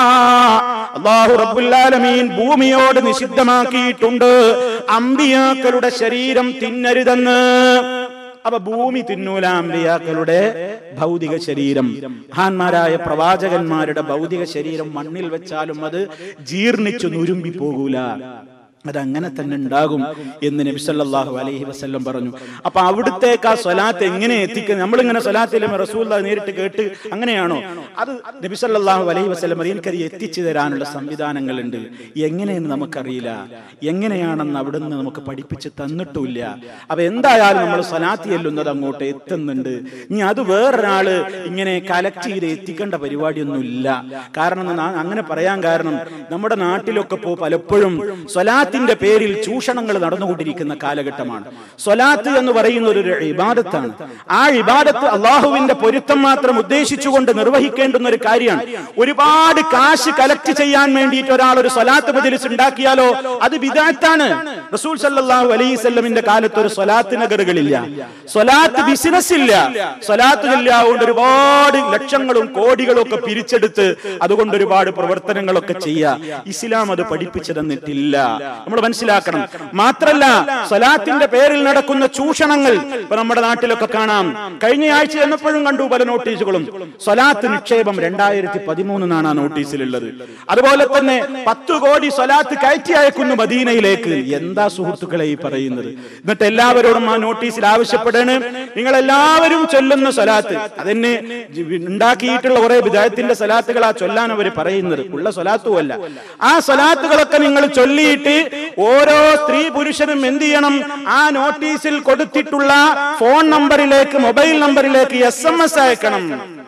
അല്ലാഹു റബ്ബുൽ ആലമീൻ ഭൂമിയോട് നിഷിദ്ധമാക്കിയിട്ടുണ്ട് അമ്പിയാക്കളുടെ ശരീരം തിന്നരുതെന്ന് അപ്പൊ ഭൂമി തിന്നൂല അമ്പിയാക്കളുടെ ഭൗതിക ശരീരം മഹാന്മാരായ പ്രവാചകന്മാരുടെ ഭൗതിക ശരീരം മണ്ണിൽ വെച്ചാലും അത് ജീർണിച്ചു നുരുമ്പി പോകൂല അതങ്ങനെ തന്നെ ഉണ്ടാകും എന്ന് നബി സല്ലല്ലാഹു അലൈഹി വസല്ലം പറഞ്ഞു അപ്പൊ അവിടുത്തേക്ക് ആ സ്വലാത്ത് എങ്ങനെ എത്തിക്കുക നമ്മളിങ്ങനെ സ്വലാത്തിലും റസൂൽ നേരിട്ട് കേട്ട് അങ്ങനെയാണോ അത് നബി സല്ലല്ലാഹു അലൈഹി വസല്ലം പറയും എനിക്കത് എത്തിച്ചു തരാനുള്ള സംവിധാനങ്ങളുണ്ട് എങ്ങനെയെന്ന് നമുക്കറിയില്ല എങ്ങനെയാണെന്ന് അവിടുന്ന് നമുക്ക് പഠിപ്പിച്ച് തന്നിട്ടുമില്ല അപ്പൊ എന്തായാലും നമ്മൾ സ്വലാത്തി ചെല്ലുന്നത് അങ്ങോട്ട് എത്തുന്നുണ്ട് ഇനി അത് വേറൊരാള് ഇങ്ങനെ കലക്ട് ചെയ്ത് എത്തിക്കേണ്ട പരിപാടിയൊന്നുമില്ല കാരണം നാ- അങ്ങനെ പറയാൻ കാരണം നമ്മുടെ നാട്ടിലൊക്കെ പോ പലപ്പോഴും സ്വലാത്തിന്റെ പേരിൽ ചൂഷണങ്ങൾ നടന്നുകൊണ്ടിരിക്കുന്ന കാലഘട്ടമാണ് സ്വലാത്ത് എന്ന് പറയുന്ന ഒരു ഇബാദത്താണ് ആ ഇബാദത്ത് അള്ളാഹുവിന്റെ പൊരുത്തം മാത്രം ഉദ്ദേശിച്ചുകൊണ്ട് നിർവഹിക്കേണ്ടുന്ന ഒരു കാര്യമാണ് ഒരുപാട് കാശ് കലക്ട് ചെയ്യാൻ വേണ്ടിയിട്ട് ഒരാൾ ഒരു സ്വലാത്ത് മജിലിസ് ഉണ്ടാക്കിയാലോ അത് വിദാത്താണ് റസൂൽ സല്ലല്ലാഹു അലൈഹി വസല്ലമിന്റെ കാലത്ത് ഒരു സ്വലാത്ത് നഗറുകളില്ല സ്വലാത്ത് ബിസിനസ് ഇല്ല സ്വലാത്ത് കൊണ്ട് ഒരുപാട് ലക്ഷങ്ങളും കോടികളും ഒക്കെ പിരിച്ചെടുത്ത് അതുകൊണ്ട് ഒരുപാട് പ്രവർത്തനങ്ങളൊക്കെ ചെയ്യുക ഇസ്ലാം അത് പഠിപ്പിച്ചു തന്നിട്ടില്ല നമ്മൾ മനസ്സിലാക്കണം മാത്രല്ല സ്വലാത്തിന്റെ പേരിൽ നടക്കുന്ന ചൂഷണങ്ങൾ ഇപ്പൊ നമ്മുടെ നാട്ടിലൊക്കെ കാണാം കഴിഞ്ഞ ആഴ്ച എന്നപ്പോഴും കണ്ടു പല നോട്ടീസുകളും സ്വലാത്ത് നിക്ഷേപം രണ്ടായിരത്തി പതിമൂന്നാണ് ആ നോട്ടീസിലുള്ളത് അതുപോലെ തന്നെ പത്തു കോടി സ്വലാത്ത് കയറ്റി അയക്കുന്നു മദീനയിലേക്ക് എന്താ സുഹൃത്തുക്കളെ ഈ പറയുന്നത് എന്നിട്ട് എല്ലാവരോടും ആ നോട്ടീസിൽ ആവശ്യപ്പെടാണ് നിങ്ങൾ എല്ലാവരും ചൊല്ലുന്ന സ്വലാത്ത് അതിന് ഉണ്ടാക്കിയിട്ടുള്ള കുറെ വിദായത്തിന്റെ സ്വലാത്തുകളാ ചൊല്ലാൻ അവർ പറയുന്നത് ഉള്ള സ്വലാത്തുമല്ല ആ സ്വലാത്തുകളൊക്കെ നിങ്ങൾ ചൊല്ലിയിട്ട് ഓരോ സ്ത്രീ പുരുഷനും എന്ത് ചെയ്യണം ആ നോട്ടീസിൽ കൊടുത്തിട്ടുള്ള ഫോൺ നമ്പറിലേക്ക് മൊബൈൽ നമ്പറിലേക്ക് എസ് എം എസ് അയക്കണം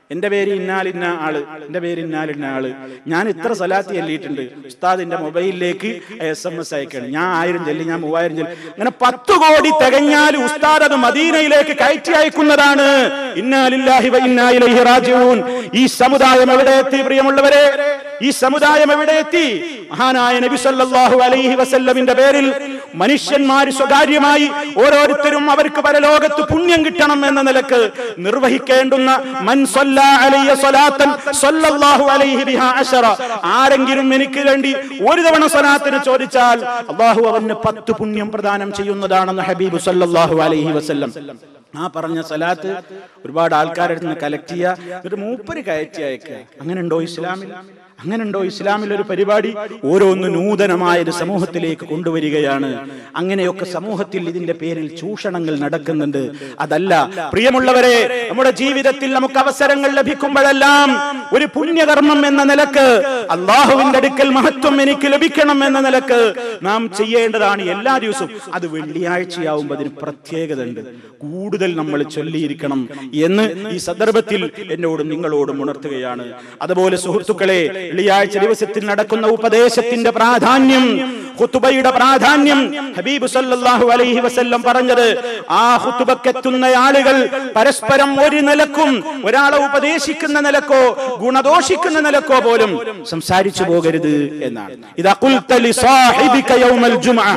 എന്റെ പേര് ഇന്നാലിന്ന ആള് എന്റെ പേര് ഇന്നാലിന്ന ആള് ഞാൻ ഇത്ര സലാത്തി എല്ലിയിട്ടുണ്ട് ഉസ്താദിന്റെ മൊബൈലിലേക്ക് എസ് എം എസ് അയക്കണം ഞാൻ ആയിരം ചെല്ലി ഞാൻ മൂവായിരം ചെല്ലി അങ്ങനെ പത്ത് കോടി തികഞ്ഞാൽ ഉസ്താദ് അത് മദീനയിലേക്ക് കയറ്റി അയക്കുന്നതാണ് ഇന്നാലില്ലാഹി വ ഇന്നാ ഇലൈഹി റാജിഊൻ ഈ സമുദായം എവിടെ എത്തി പ്രിയമുള്ളവരെ ഈ സമുദായം എവിടെ എത്തി മഹാനായ നബി സല്ലല്ലാഹു അലൈഹി വസല്ലമിന്റെ പേരിൽ മനുഷ്യന്മാർ സ്വകാര്യമായി ഓരോരുത്തരും അവർക്ക് പരലോകത്ത് പുണ്യം കിട്ടണം എന്ന നിലക്ക് നിർവഹിക്കേണ്ടുന്ന മൻ സ്വല്ലാ അലയ്യ സ്വലാത്തൻ സ്വല്ലല്ലാഹു അലൈഹി ബിഹാ അശറ ആരെങ്കിലും എനിക്ക് വേണ്ടി ഒരു തവണ സ്വലാത്തിന് ചോദിച്ചാൽ അള്ളാഹു അവന് പത്ത് പുണ്യം പ്രദാനം ചെയ്യുന്നതാണെന്ന് ഹബീബ് സല്ലല്ലാഹു അലൈഹി വസല്ലം ആ പറഞ്ഞ സലാത്ത് ഒരുപാട് ആൾക്കാരുടെ നിന്ന് കലക്ട് ചെയ്യുക ഒരു മൂപ്പര് കയറ്റി അയക്കുക അങ്ങനെ ഉണ്ടോ ഇസ്ലാമിൽ അങ്ങനെ ഉണ്ടോ ഇസ്ലാമിൽ ഒരു പരിപാടി ഓരോന്ന് നൂതനമായ ഒരു സമൂഹത്തിലേക്ക് കൊണ്ടുവരികയാണ് അങ്ങനെയൊക്കെ സമൂഹത്തിൽ ഇതിന്റെ പേരിൽ ചൂഷണങ്ങൾ നടക്കുന്നുണ്ട് അതല്ല പ്രിയമുള്ളവരെ നമ്മുടെ ജീവിതത്തിൽ നമുക്ക് അവസരങ്ങൾ ലഭിക്കുമ്പോഴെല്ലാം ഒരു പുണ്യകർമ്മം എന്ന നിലക്ക് അള്ളാഹുവിന്റെ അടുക്കൽ മഹത്വം എനിക്ക് ലഭിക്കണം എന്ന നിലക്ക് നാം ചെയ്യേണ്ടതാണ് എല്ലാ ദിവസവും അത് വെള്ളിയാഴ്ചയാവുമ്പോൾ അതിന് പ്രത്യേകത ഉണ്ട് കൂടുതൽ നമ്മൾ ചൊല്ലിയിരിക്കണം എന്ന് ഈ സന്ദർഭത്തിൽ എന്നോടും നിങ്ങളോടും ഉണർത്തുകയാണ് അതുപോലെ സുഹൃത്തുക്കളെ വെള്ളിയാഴ്ച ദിവസത്തിൽ നടക്കുന്ന ഉപദേശത്തിന്റെ പ്രാധാന്യം ഹുത്തുബയുടെ പ്രാധാന്യം ഹബീബ് സല്ലല്ലാഹു അലൈഹി വസല്ലം പറഞ്ഞത് ആ ഹുത്തുബക്കെത്തുന്ന ആളുകൾ പരസ്പരം ഒരു നിലക്കും ഒരാളെ ഉപദേശിക്കുന്ന നിലക്കോ ഗുണദോഷിക്കുന്ന നിലക്കോ പോലും സംസാരിച്ചു പോകരുത് എന്നാണ് ഇതാ ഖുൽത ലി സാഹിബിക യൗമൽ ജുംഅ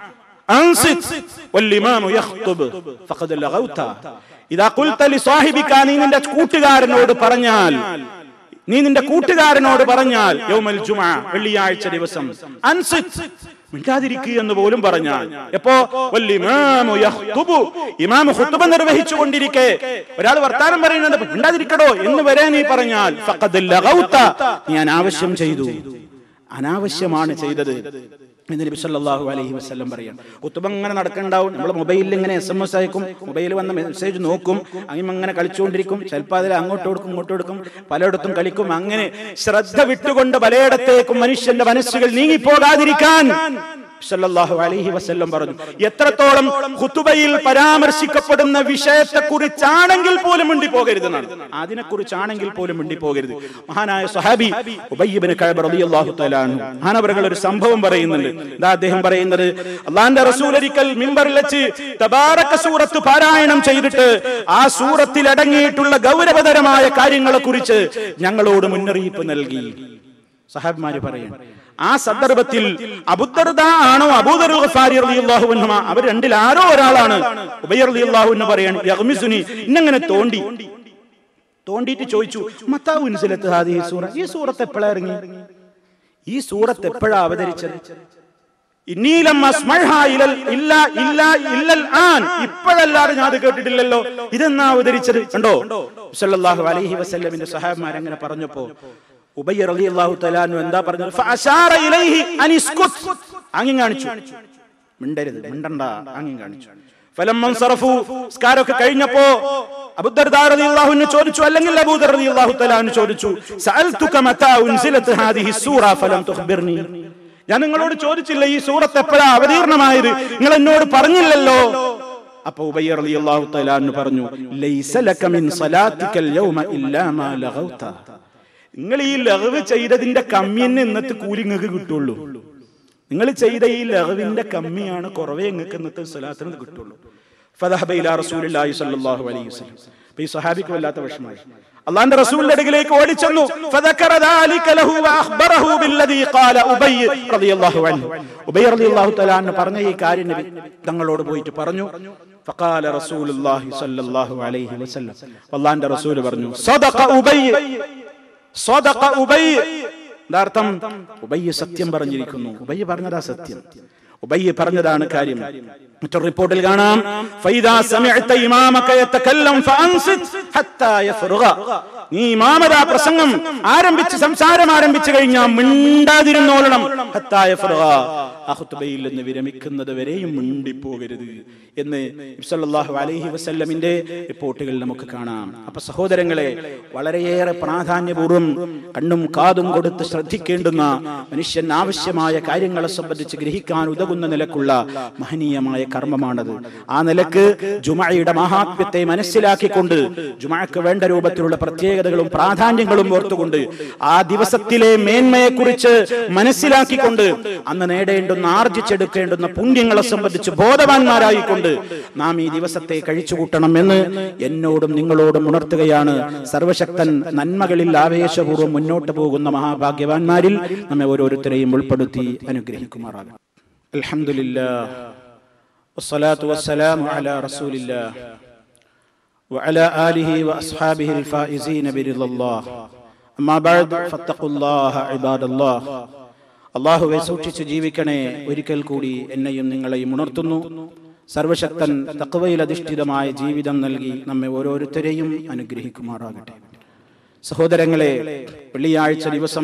أنصت والإمام يخطب فقد لغوت إذا قلت لصاحبك നീ നിന്റെ കൂട്ടുകാരനോട് പറഞ്ഞാൽ നീ നിന്റെ കൂട്ടുകാരനോട് പറഞ്ഞാൽ യൗമൽ ജുമ വെള്ളിയാഴ്ച ദിവസം അൻസിത് മിണ്ടാതിരിക്കുക എന്ന് പോലും പറഞ്ഞാൽ എപ്പോ വല്ലിമാമു യഖ്തുബു ഇമാം ഖുത്ബ നിർവഹിച്ചു കൊണ്ടിരിക്കെ ഒരാൾ വർത്താനം പറയുന്നത് മിണ്ടാതിരിക്കടോ എന്ന് വരെ നീ പറഞ്ഞാൽ ഫഖദ് ലഗൗത നീ അനാവശ്യം ചെയ്തു അനാവശ്യമാണ് ചെയ്തത് എന്ന് നബി സല്ലല്ലാഹു അലൈഹി വസല്ലം പറയും കുത്തുബ ഇങ്ങനെ നടക്കണ്ടാവും നമ്മൾ മൊബൈലിൽ ഇങ്ങനെ എസ് എം എസ് അയക്കും മൊബൈൽ വന്ന മെസ്സേജ് നോക്കും അങ്ങനെ അങ്ങനെ കളിച്ചുകൊണ്ടിരിക്കും ചിലപ്പോൾ അതിൽ അങ്ങോട്ട് കൊടുക്കും ഇങ്ങോട്ട് കൊടുക്കും പലയിടത്തും കളിക്കും അങ്ങനെ ശ്രദ്ധ വിട്ടുകൊണ്ട് പലയിടത്തേക്കും മനുഷ്യന്റെ മനസ്സുകൾ നീങ്ങിപ്പോകാതിരിക്കാൻ സല്ലല്ലാഹു അലൈഹി വസല്ലം പറഞ്ഞു എത്രത്തോളം ഖുതുബയിൽ പരാമർശിക്കപ്പെടുന്ന വിഷയത്തെ കുറിച്ചാണെങ്കിൽ പോലും മിണ്ടി പോകരുതെന്നാണ് അതിനെ കുറിച്ചാണെങ്കിൽ പോലും മിണ്ടി പോകരുത് മഹാനായ സഹാബി ഉബയ്യബിന് കഅബ് റളിയല്ലാഹു തആല അൻഹു മഹാനവറുകൾ ഒരു സംഭവം പറയുന്നുണ്ട് ഇതാ അദ്ദേഹം പറയുന്നത് അള്ളാന്റെ റസൂൽ ഒരിക്കൽ മിമ്പറിൽ വെച്ച് തബാറക സൂറത്ത് പാരായണം ചെയ്തിട്ട് ആ സൂറത്തിൽ അടങ്ങിയിട്ടുള്ള ഗൗരവതരമായ കാര്യങ്ങളെ കുറിച്ച് ഞങ്ങളോട് മുന്നറിയിപ്പ് നൽകി സഹാബിമാര് പറയും ആ സന്ദർഭത്തിൽ അബുദർദ ആണോ അബൂദർ ഗഫാരി റളിയല്ലാഹു അൻഹുമ അവർ രണ്ടിൽ ആരോ ഒരാളാണ് ഉബൈർ റളിയല്ലാഹു അൻഹു പറയാണ് യഗ്മിസുനി ഇന്നങ്ങനെ തോണ്ടി തോണ്ടിയിട്ട് ചോദിച്ചു മത്താ ഉൻസിലത്ത് ഹാദിഹി സൂറ ഈ സൂറത്ത് എപ്പോഴാ ഇറങ്ങി ഈ സൂറത്ത് എപ്പോഴാ അവതരിച്ചത് ഇന്നീലം അസ്മഴ്ഹ ഇലൽ ഇല്ല ഇല്ല ഇല്ലൽ ആൻ ഇപ്പോഴല്ലാതെ ഞാൻ അത് കേട്ടിട്ടില്ലല്ലോ ഇതെന്നാ അവതരിച്ചത് കണ്ടോ സല്ലല്ലാഹു അലൈഹി വസല്ലമിന്റെ സഹാബിമാർ അങ്ങനെ പറഞ്ഞപ്പോ ഉബയ്യ റളിയല്ലാഹു തആലാനു എന്താ പറഞ്ഞത് ഫഅശാറ ഇലൈഹി അൻ ഇസ്കുത് ആംഗ്യം കാണിച്ചു മിണ്ടരുത് മിണ്ടണ്ട ആംഗ്യം കാണിച്ചു ഫലമ്മൻ സറഫു സ്കാരൊക്കെ കഴിഞ്ഞപ്പോ അബൂദർദാ റളിയല്ലാഹു അൻഹു ചോദിച്ചു അല്ലെങ്കിൽ അബൂദർ റളിയല്ലാഹു തആല അൻഹു ചോദിച്ചു സഅൽതുക മതാ ഉൻസിലത് ഹാദിഹി സൂറ ഫലം തുഖ്ബിർനി ഞാൻ നിങ്ങളോട് ചോദിച്ചില്ല ഈ സൂറത്ത് എപ്പോഴാ അവതീർണമായത് നിങ്ങൾ എന്നോട് പറഞ്ഞില്ലല്ലോ അപ്പൊ ഉബയ്യ റളിയല്ലാഹു തആല അൻഹു പറഞ്ഞു ലൈസ ലക മിൻ സലാത്തിക്കൽ യൗമ ഇല്ലാ മാ ലഗൗത നിങ്ങൾ ഈ ലഹവ് ചെയ്തതിന്റെ കമ്മിയെന്നെ ഇന്നത്തെ കൂലി നിങ്ങൾക്ക് കിട്ടുള്ളൂ നിങ്ങൾ ചെയ്ത ഈ ലഹവിന്റെ കമ്മിയാണ് കുറവേ നിങ്ങൾക്ക് ഇന്നത്തെ സ്വലാത്തിന് കിട്ടുള്ളൂ ഫദഹബ ഇലാ റസൂലില്ലാഹി സ്വല്ലല്ലാഹു അലൈഹി വസല്ലം അപ്പൊ ഈ സഹാബിക്ക് വല്ലാത്ത വിഷമമായി അള്ളാന്റെ റസൂലിന്റെ അടുക്കിലേക്ക് ഓടിച്ചെന്നു ഫദക്കറ ذلك له واخبره بالذي قال ابي رضي الله عنه ഉബൈ റളിയല്ലാഹു തആല അൻഹു പറഞ്ഞ ഈ കാര്യം നബി തങ്ങളോട് പോയിട്ട് പറഞ്ഞു فقال رسول الله صلى الله عليه وسلم അള്ളാന്റെ റസൂൽ പറഞ്ഞു صدق ابي സ്വതഖ ഉബൈ അർത്ഥം ഉബയ്യ സത്യം പറഞ്ഞിരിക്കുന്നു ഉബയ്യ പറഞ്ഞതാ സത്യം ഉബയ്യ പറഞ്ഞതാണ് കാര്യം മറ്റൊരു റിപ്പോർട്ടിൽ കാണാം ഫൈദാ സമിഅത ഇമാമക യതകല്ലം ഫഅൻസിത് ഹത്താ യഫ്റുഗ നീ ഇമാമത പ്രസംഗം ആരംഭിച്ച് സംസാരം ആരംഭിച്ചു കഴിഞ്ഞാൽ മിണ്ടാതിരുന്നോളണം ഹത്താ യഫ്റുഗ ആ ഖുത്ബയിൽ നിന്ന് വിരമിക്കുന്നത് വരെയും മിണ്ടിപ്പോകരുത് എന്ന് സല്ലല്ലാഹു അലൈഹി വസല്ലമിന്റെ റിപ്പോർട്ടുകൾ നമുക്ക് കാണാം അപ്പൊ സഹോദരങ്ങളെ വളരെയേറെ പ്രാധാന്യപൂർവ്വം കണ്ണും കാതും കൊടുത്ത് ശ്രദ്ധിക്കേണ്ടുന്ന മനുഷ്യൻ ആവശ്യമായ കാര്യങ്ങളെ സംബന്ധിച്ച് ഗ്രഹിക്കാൻ ഉതകുന്ന നിലക്കുള്ള മഹനീയമായ കർമ്മമാണത് ആ നിലക്ക് ജുമയുടെ മഹാത്മ്യത്തെ മനസ്സിലാക്കിക്കൊണ്ട് ജുമക്ക് വേണ്ട രൂപത്തിലുള്ള പ്രത്യേകതകളും പ്രാധാന്യങ്ങളും ഓർത്തുകൊണ്ട് ആ ദിവസത്തിലെ മേന്മയെക്കുറിച്ച് മനസ്സിലാക്കിക്കൊണ്ട് അന്ന് നേടേണ്ടുന്ന ആർജിച്ചെടുക്കേണ്ടുന്ന പുണ്യങ്ങളെ സംബന്ധിച്ച് ബോധവാന്മാരായിക്കൊണ്ട് നാം ഈ ദിവസത്തെ കഴിച്ചുകൂട്ടണം എന്ന് എന്നോടും നിങ്ങളോടും ഉണർത്തുകയാണ് സർവശക്തൻ നന്മകളിൽ ആവേശപൂർവ്വം മുന്നോട്ട് പോകുന്ന മഹാഭാഗ്യവാന്മാരിൽ നമ്മെ ഓരോരുത്തരെയും ഉൾപ്പെടുത്തി അനുഗ്രഹിക്കുമാറാകും അൽഹംദുലില്ലാ والصلاة والسلام على رسول الله وعلى آله وأصحابه الفائزين برضا الله أما بعد فاتقوا الله عباد الله അള്ളാഹുവെ സൂക്ഷിച്ച് ജീവിക്കണേ ഒരിക്കൽ കൂടി എന്നെയും നിങ്ങളെയും ഉണർത്തുന്നു സർവശക്തൻ തക്കവയിൽ അധിഷ്ഠിതമായ ജീവിതം നൽകി നമ്മെ ഓരോരുത്തരെയും അനുഗ്രഹിക്കുമാറാകട്ടെ സഹോദരങ്ങളെ വെള്ളിയാഴ്ച ദിവസം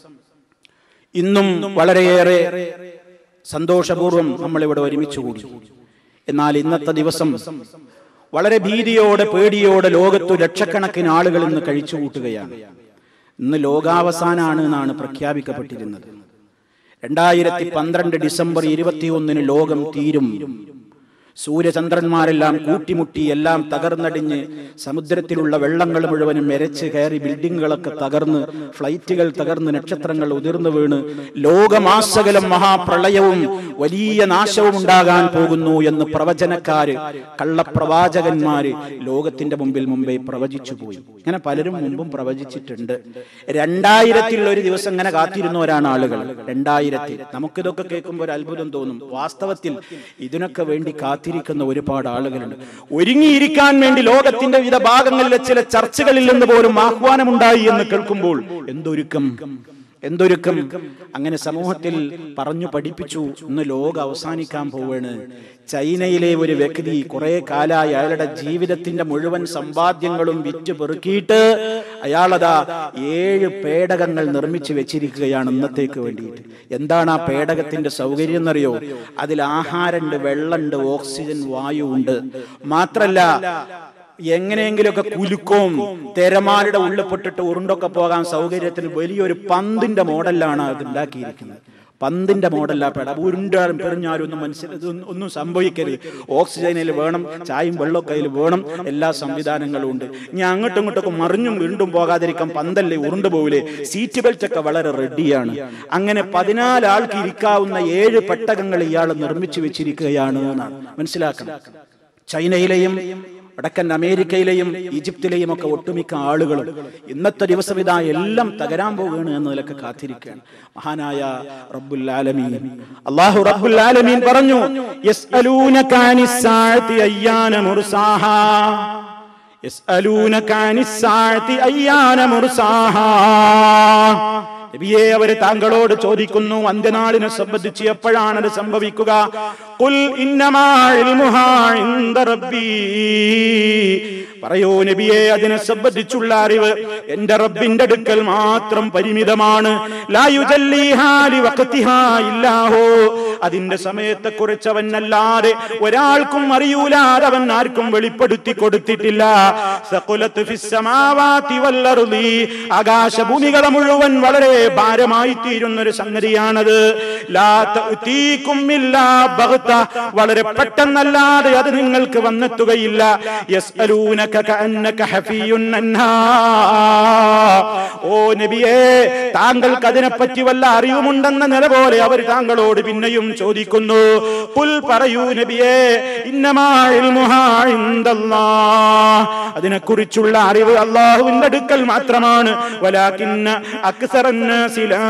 ഇന്നും വളരെയേറെ സന്തോഷപൂർവ്വം നമ്മളിവിടെ ഒരുമിച്ച് കൂടി എന്നാൽ ഇന്നത്തെ ദിവസം വളരെ ഭീതിയോടെ പേടിയോടെ ലോകത്തു ലക്ഷക്കണക്കിന് ആളുകൾ ഇന്ന് കഴിച്ചു കൂട്ടുകയാണ് ഇന്ന് ലോകാവസാനാണ് എന്നാണ് പ്രഖ്യാപിക്കപ്പെട്ടിരുന്നത് രണ്ടായിരത്തി പന്ത്രണ്ട് ഡിസംബർ ഇരുപത്തിയൊന്നിന് ലോകം തീരും സൂര്യചന്ദ്രന്മാരെല്ലാം കൂട്ടിമുട്ടി എല്ലാം തകർന്നടിഞ്ഞ് സമുദ്രത്തിലുള്ള വെള്ളങ്ങൾ മുഴുവനും മെരച്ച് കയറി ബിൽഡിങ്ങുകളൊക്കെ തകർന്ന് ഫ്ലൈറ്റുകൾ തകർന്ന് നക്ഷത്രങ്ങൾ ഉതിർന്നു വീണ് ലോകമാസകലം മഹാപ്രളയവും വലിയ നാശവും ഉണ്ടാകാൻ പോകുന്നു എന്ന് പ്രവചനക്കാര് കള്ളപ്രവാചകന്മാര് ലോകത്തിന്റെ മുമ്പിൽ മുമ്പേ പ്രവചിച്ചു പോയി ഇങ്ങനെ പലരും മുമ്പും പ്രവചിച്ചിട്ടുണ്ട് രണ്ടായിരത്തിൽ ഒരു ദിവസം ഇങ്ങനെ കാത്തിരുന്നവരാണ് ആളുകൾ രണ്ടായിരത്തിൽ നമുക്കിതൊക്കെ കേൾക്കുമ്പോൾ ഒരു അത്ഭുതം തോന്നും വാസ്തവത്തിൽ ഇതിനൊക്കെ വേണ്ടി കാത്തിരിക്കുന്ന ഒരുപാട് ആളുകളുണ്ട് ഒരുങ്ങിയിരിക്കാൻ വേണ്ടി ലോകത്തിന്റെ വിവിധ ഭാഗങ്ങളിലെ ചില ചർച്ചകളിൽ നിന്ന് പോലും ആഹ്വാനമുണ്ടായി എന്ന് കേൾക്കുമ്പോൾ എന്തൊരുക്കം എന്തൊരുക്കം അങ്ങനെ സമൂഹത്തിൽ പറഞ്ഞു പഠിപ്പിച്ചു ഇന്ന് ലോകം അവസാനിക്കാൻ പോവാണ് ചൈനയിലെ ഒരു വ്യക്തി കുറെ കാലായി അയാളുടെ ജീവിതത്തിന്റെ മുഴുവൻ സമ്പാദ്യങ്ങളും വിറ്റ് പെറുക്കിയിട്ട് അയാളതാ ഏഴ് പേടകങ്ങൾ നിർമ്മിച്ചു വെച്ചിരിക്കുകയാണ് ഇന്നത്തേക്ക് വേണ്ടിയിട്ട് എന്താണ് ആ പേടകത്തിന്റെ സൗകര്യം എന്നറിയോ അതിൽ ആഹാരമുണ്ട് വെള്ളമുണ്ട് ഓക്സിജൻ വായു ഉണ്ട് മാത്രല്ല എങ്ങനെയെങ്കിലുമൊക്കെ കുലുക്കവും തിരമാലയുടെ ഉള്ളിൽപ്പെട്ടിട്ട് ഉരുണ്ടൊക്കെ പോകാൻ സൗകര്യത്തിന് വലിയൊരു പന്തിന്റെ മോഡലാണ് അത് ഉണ്ടാക്കിയിരിക്കുന്നത് പന്തിന്റെ മോഡല്ല പേട ഉരുണ്ടാലും പെറിഞ്ഞാലും ഒന്നും മനസ്സിൽ ഒന്നും സംഭവിക്കരുത് ഓക്സിജനിൽ വേണം ചായയും വെള്ളമൊക്കെ അതിൽ വേണം എല്ലാ സംവിധാനങ്ങളും ഉണ്ട് ഇനി അങ്ങോട്ടും ഇങ്ങോട്ടൊക്കെ മറിഞ്ഞും വീണ്ടും പോകാതിരിക്കാൻ പന്തല്ലേ ഉരുണ്ടു പോകില്ലേ സീറ്റ് ബെൽറ്റ് ഒക്കെ വളരെ റെഡിയാണ് അങ്ങനെ പതിനാല് ആൾക്ക് ഇരിക്കാവുന്ന ഏഴ് പെട്ടകങ്ങൾ ഇയാൾ നിർമ്മിച്ചു വെച്ചിരിക്കുകയാണ് എന്നാണ് മനസ്സിലാക്കണം ചൈനയിലെയും വടക്കൻ അമേരിക്കയിലെയും ഈജിപ്തിലെയും ഒക്കെ ഒട്ടുമിക്ക ആളുകളും ഇന്നത്തെ ദിവസം ഇതാ എല്ലാം തകരാൻ പോവുകയാണ് എന്നതിലൊക്കെ കാത്തിരിക്കുകയാണ് മഹാനായ റബ്ബുൽ ആലമീൻ അല്ലാഹു റബ്ബുൽ ആലമീൻ പറഞ്ഞു യസ്അലൂനക അനിസ്സാഅതി അയ്യാന മുർസാഹാ യസ്അലൂനക അനിസ്സാഅതി അയ്യാന മുർസാഹാ നബിയെ അവര് താങ്കളോട് ചോദിക്കുന്നു അന്ത്യനാളിനെ സംബന്ധിച്ച് എപ്പോഴാണ് അത് സംഭവിക്കുക ഖുൽ ഇന്നമാ ഇൽമുഹാ ഇൻദ റബ്ബീ പറയൂ നബിയെ അതിനെ സംബന്ധിച്ചുള്ള അറിവ് എന്റെ റബ്ബിന്റെ അടുക്കൽ മാത്രം പരിമിതമാണ് ലാ യുജല്ലീഹാ ലിവഖ്തിഹാ ഇല്ലാഹു അതിന്റെ സമയത്തെ കുറിച്ച് അവനല്ലാതെ ഒരാൾക്കും അറിയൂലാതെ അവൻ ആർക്കും വെളിപ്പെടുത്തി കൊടുത്തിട്ടില്ല സഖുലത്ത് ഫിസ് സമാവാതി വൽ അർളി ആകാശഭൂമികളെ മുഴുവൻ വളരെ ഭാരമായി തീരുന്ന ഒരു സംഗതിയാണത് ലാ തഅതീകും ഇല്ലാ ബഗ്ത വളരെ പെട്ടെന്നല്ലാതെ അത് നിങ്ങൾക്ക് വന്നെത്തുകയില്ല യസ്അലൂനക കഅന്നക ഹഫിയുൻ അൻഹാ ഓ നബിയേ താങ്കൾക്ക് അതിനെപ്പറ്റി വല്ല അറിവുമുണ്ടെന്ന നില പോലെ അവർ താങ്കളോട് പിന്നെയും ചോദിക്കുന്നു പുൽ പറയൂ നബിയേ ഇന്നമാ ഇൽമുഹാ ഇൻദല്ലാഹ് അതിനെക്കുറിച്ചുള്ള അറിവ് അള്ളാഹുവിന്റെ അടുക്കൽ മാത്രമാണ് വലാകിന്ന അക്സറന്നാസി ലാ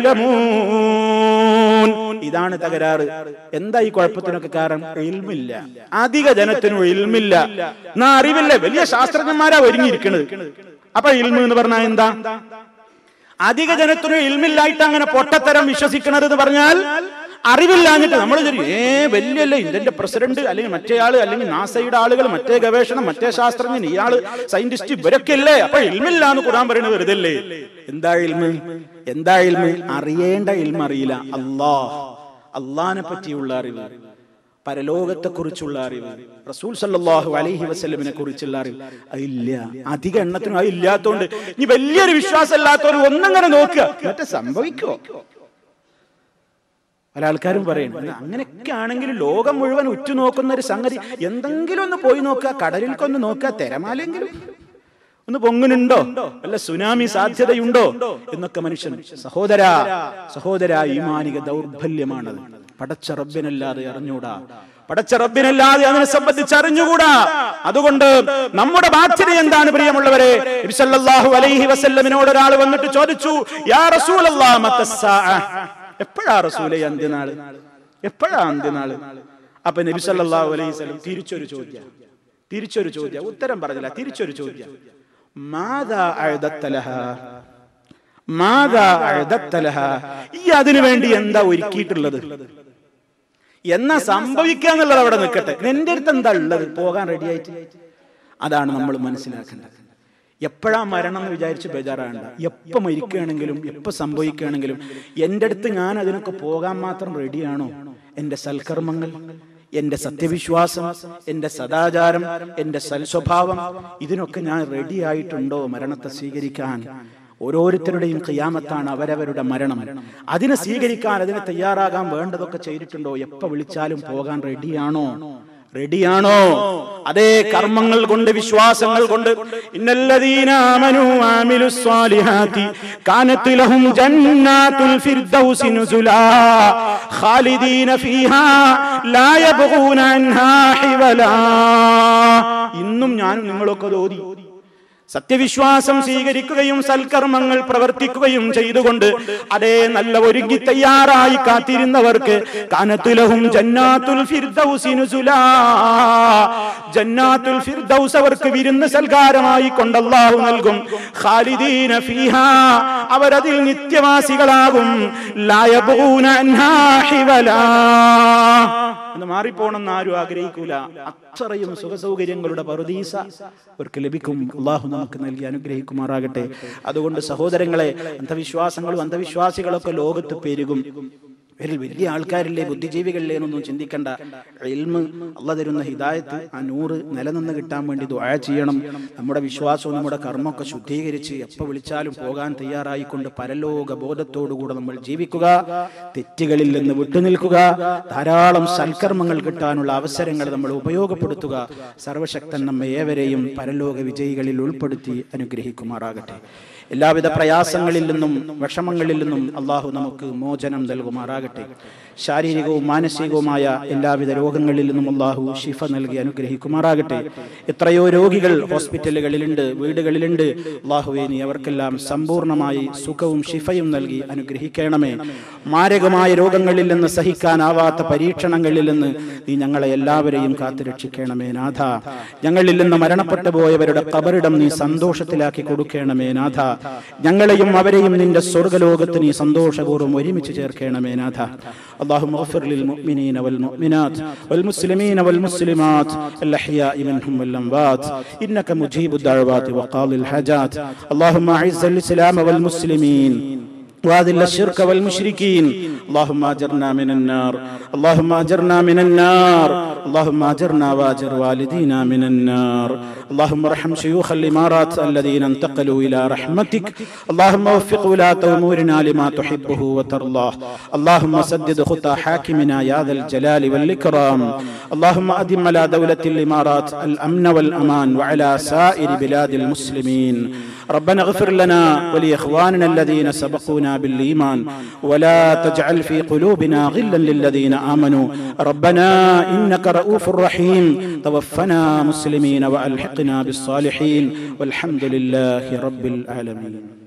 യഅലമൂൻ ഇതാണ് തകരാറ് എന്താ ഈ കുഴപ്പത്തിനൊക്കെ കാരണം ഇൽമില്ല അധിക ജനത്തിനും ഇൽമില്ല എന്നാ അറിവില്ല വലിയ ശാസ്ത്രജ്ഞന്മാരാ ഒരുങ്ങിയിരിക്കുന്നത് അപ്പൊ ഇൽമു എന്ന് പറഞ്ഞാൽ എന്താ അധിക ജനത്തിനും ഇൽമില്ലായിട്ട് അങ്ങനെ പൊട്ടത്തരം വിശ്വസിക്കണത് എന്ന് പറഞ്ഞാൽ അറിവില്ലാഞ്ഞിട്ട് നമ്മൾ ഏ വലിയല്ലേ ഇന്ത്യന്റെ പ്രസിഡന്റ് അല്ലെങ്കിൽ മറ്റേ ആള് അല്ലെങ്കിൽ നാസയുടെ ആളുകൾ മറ്റേ ഗവേഷണം മറ്റേ ശാസ്ത്രജ്ഞൻ ഇയാള് സയന്റിസ്റ്റ് ഇവരൊക്കെ അല്ലേ അപ്പൊ ഇൽമില്ല എന്ന് കുറാൻ പറയുന്നത് വെറുതെ എന്താ ഇൽമ് എന്താ ഇൽമ് അറിയേണ്ട ഇൽമ അറിയില്ല അല്ലാ അള്ളാനെ പറ്റിയുള്ള അറിവ് പരലോകത്തെക്കുറിച്ചുള്ള അറിവ് റസൂൽ സല്ലല്ലാഹു അലൈഹി വസല്ലമിനെ കുറിച്ചുള്ള അറിവ് അതില്ല അധിക എണ്ണത്തിനും അത് ഇല്ലാത്തോണ്ട് ഇനി വലിയൊരു വിശ്വാസം ഇല്ലാത്തവർ ഒന്നങ്ങനെ നോക്കുക മറ്റേ സംഭവിക്കോ പല ആൾക്കാരും പറയുന്നു അങ്ങനെയൊക്കെ ആണെങ്കിൽ ലോകം മുഴുവൻ ഉറ്റുനോക്കുന്ന ഒരു സംഗതി എന്തെങ്കിലും ഒന്ന് പോയി നോക്കുക കടലിൽക്കൊന്ന് നോക്കുക തിരമാലെങ്കിലും ഒന്ന് പൊങ്ങുന്നുണ്ടോ വല്ല സുനാമി സാധ്യതയുണ്ടോ എന്നൊക്കെ മനുഷ്യൻ സഹോദര സഹോദര ഈമാനിക ദൗർബല്യമാണത് പടച്ച റബ്ബിനല്ലാതെ അറിഞ്ഞൂടാ പടച്ച റബ്ബിനല്ലാതെ അതിനെ സംബന്ധിച്ച് അറിഞ്ഞുകൂടാ അതുകൊണ്ട് നമ്മുടെ ബാധ്യത എന്താണ് പ്രിയമുള്ളവരെ നബി സല്ലല്ലാഹു അലൈഹി വസല്ലമിനോട് ഒരാൾ വന്നിട്ട് ചോദിച്ചു യാ റസൂലല്ലാഹ് മത്തസ്സാഅ എപ്പോഴാ റസൂലെ അന്ത്യനാള് എപ്പോഴാ അന്ത്യനാള് അപ്പൊ നബി സല്ലല്ലാഹു അലൈഹി വസല്ലം തിരിച്ചൊരു ചോദ്യം തിരിച്ചൊരു ചോദ്യം ഉത്തരം പറഞ്ഞില്ല തിരിച്ചൊരു ചോദ്യം മാതാ അഴുതത്തലഹ മാതാ അഴുതത്തലഹ ഈ അതിനു വേണ്ടി എന്താ ഒരുക്കിയിട്ടുള്ളത് എന്നാ സംഭവിക്കാന്നുള്ളത് അവിടെ നിൽക്കട്ടെ നിന്റെ അടുത്ത് എന്താ ഉള്ളത് പോകാൻ റെഡി ആയിട്ട് അതാണ് നമ്മൾ മനസ്സിലാക്കേണ്ടത് എപ്പോഴാ മരണം എന്ന് വിചാരിച്ച് ബേജാറാകണ്ട എപ്പോ മരിക്കുകയാണെങ്കിലും എപ്പോ സംഭവിക്കുകയാണെങ്കിലും എൻ്റെ അടുത്ത് ഞാൻ അതിനൊക്കെ പോകാൻ മാത്രം റെഡിയാണോ എൻ്റെ സൽക്കർമ്മങ്ങൾ എൻ്റെ സത്യവിശ്വാസം എൻ്റെ സദാചാരം എൻ്റെ സൽസ്വഭാവം ഇതിനൊക്കെ ഞാൻ റെഡി ആയിട്ടുണ്ടോ മരണത്തെ സ്വീകരിക്കാൻ ഓരോരുത്തരുടെയും ഖിയാമത്താണ് അവരവരുടെ മരണം അതിനെ സ്വീകരിക്കാൻ അതിനെ തയ്യാറാകാൻ വേണ്ടതൊക്കെ ചെയ്തിട്ടുണ്ടോ എപ്പോ വിളിച്ചാലും പോകാൻ റെഡിയാണോ റെഡിയാണോ അതേ കർമ്മങ്ങൾ കൊണ്ട് വിശ്വാസങ്ങൾ കൊണ്ട് ഇന്നല്ലദീന ആമനു ആമിലു സ്വാലിഹാത്തി കാനത്ത് ലഹും ജന്നാത്തുൽ ഫിർദൗസി നുസുലാ ഖാലിദീന ഫീഹാ ലാ യബ്ഗൂന അൻഹാ ഹിവലാ ഇന്നും ഞാനും നിങ്ങളൊക്കെ അത് ഓതി സത്യവിശ്വാസം സ്വീകരിക്കുകയും സൽക്കർമ്മങ്ങൾ പ്രവർത്തിക്കുകയും ചെയ്തുകൊണ്ട് അതേ നല്ല ഒരുങ്ങി തയ്യാറായി കാത്തിരുന്നവർക്ക് കാനത്തുലഹും ജന്നാത്തുൽ ഫിർദൗസി നുസുലാ ജന്നാത്തുൽ ഫിർദൗസ് അവർക്ക് വിരുന്ന് സൽക്കാരമായി കൊണ്ട് അല്ലാഹു നൽകും ഖാലിദീന ഫീഹാ അവരതിൽ നിത്യവാസികളാകും ലാ യബ്ഗൂന അൻഹാ ഹിവലാ എന്ന് മാറിപ്പോണെന്ന് ആരും ആഗ്രഹിക്കൂല അത്രയും സുഖസൗകര്യങ്ങളുടെ പറുദീസ അവർക്ക് ലഭിക്കും അള്ളാഹു നമുക്ക് നൽകി അനുഗ്രഹിക്കുമാറാകട്ടെ അതുകൊണ്ട് സഹോദരങ്ങളെ അന്ധവിശ്വാസങ്ങളും അന്ധവിശ്വാസികളൊക്കെ ലോകത്ത് പെരുകും ഇവരിൽ വലിയ ആൾക്കാരില്ലേ ബുദ്ധിജീവികളില്ലേ എന്നൊന്നും ചിന്തിക്കണ്ട ഇൽമ് അള്ള തരുന്ന ഹിദായത്ത് ആ നൂറ് നിലനിന്ന് കിട്ടാൻ വേണ്ടി ദുആ ചെയ്യണം നമ്മുടെ വിശ്വാസവും നമ്മുടെ കർമ്മമൊക്കെ ശുദ്ധീകരിച്ച് എപ്പോൾ വിളിച്ചാലും പോകാൻ തയ്യാറായിക്കൊണ്ട് പരലോക ബോധത്തോടുകൂടെ നമ്മൾ ജീവിക്കുക തെറ്റുകളിൽ നിന്ന് വിട്ടുനിൽക്കുക ധാരാളം സൽക്കർമ്മങ്ങൾ കിട്ടാനുള്ള അവസരങ്ങൾ നമ്മൾ ഉപയോഗപ്പെടുത്തുക സർവശക്തൻ നമ്മെ ഏവരെയും പരലോക വിജയികളിൽ ഉൾപ്പെടുത്തി അനുഗ്രഹിക്കുമാറാകട്ടെ എല്ലാവിധ പ്രയാസങ്ങളിൽ നിന്നും വിഷമങ്ങളിൽ നിന്നും അള്ളാഹു നമുക്ക് മോചനം നൽകുമാറാകട്ടെ ശാരീരികവും മാനസികവുമായ എല്ലാവിധ രോഗങ്ങളിൽ നിന്നും അള്ളാഹു ഷിഫ നൽകി അനുഗ്രഹിക്കുമാറാകട്ടെ എത്രയോ രോഗികൾ ഹോസ്പിറ്റലുകളിലുണ്ട് വീടുകളിലുണ്ട് അള്ളാഹുവെ നീ അവർക്കെല്ലാം സമ്പൂർണ്ണമായി സുഖവും ഷിഫയും നൽകി അനുഗ്രഹിക്കണമേ മാരകമായ രോഗങ്ങളിൽ നിന്ന് സഹിക്കാനാവാത്ത പരീക്ഷണങ്ങളിൽ നിന്ന് നീ ഞങ്ങളെ എല്ലാവരെയും കാത്തുരക്ഷിക്കണമേ നാഥ ഞങ്ങളിൽ നിന്ന് മരണപ്പെട്ടു പോയവരുടെ കബറിടം നീ സന്തോഷത്തിലാക്കി കൊടുക്കണമേ നാഥ ഞങ്ങളെയും അവരെയും നിന്റെ സ്വർഗലോകത്ത് നീ സന്തോഷപൂർവ്വം ഒരുമിച്ച് ചേർക്കണമേ നാഥ اللهم اغفر للمؤمنين والمؤمنات والمسلمين والمسلمات الأحياء منهم والأموات إنك مجيب الدعوات وقاضي الحاجات اللهم أعز الإسلام والمسلمين واذل الشرك والمشركين اللهم اجرنا من النار اللهم اجرنا من النار اللهم اجرنا واجر والدينا من النار اللهم ارحم شيوخ الامارات الذين انتقلوا الى رحمتك اللهم وفق ولاة امورنا لما تحبه وترضاه اللهم سدد خطى حاكمنا يا ذا الجلال والاكرام اللهم ادم على دوله الامارات الامن والامان وعلى سائر بلاد المسلمين ربنا اغفر لنا ولاخواننا الذين سبقونا بالايمان ولا تجعل في قلوبنا غلا للذين امنوا ربنا انك رؤوف رحيم توفنا مسلمين والحقنا بالصالحين والحمد لله رب العالمين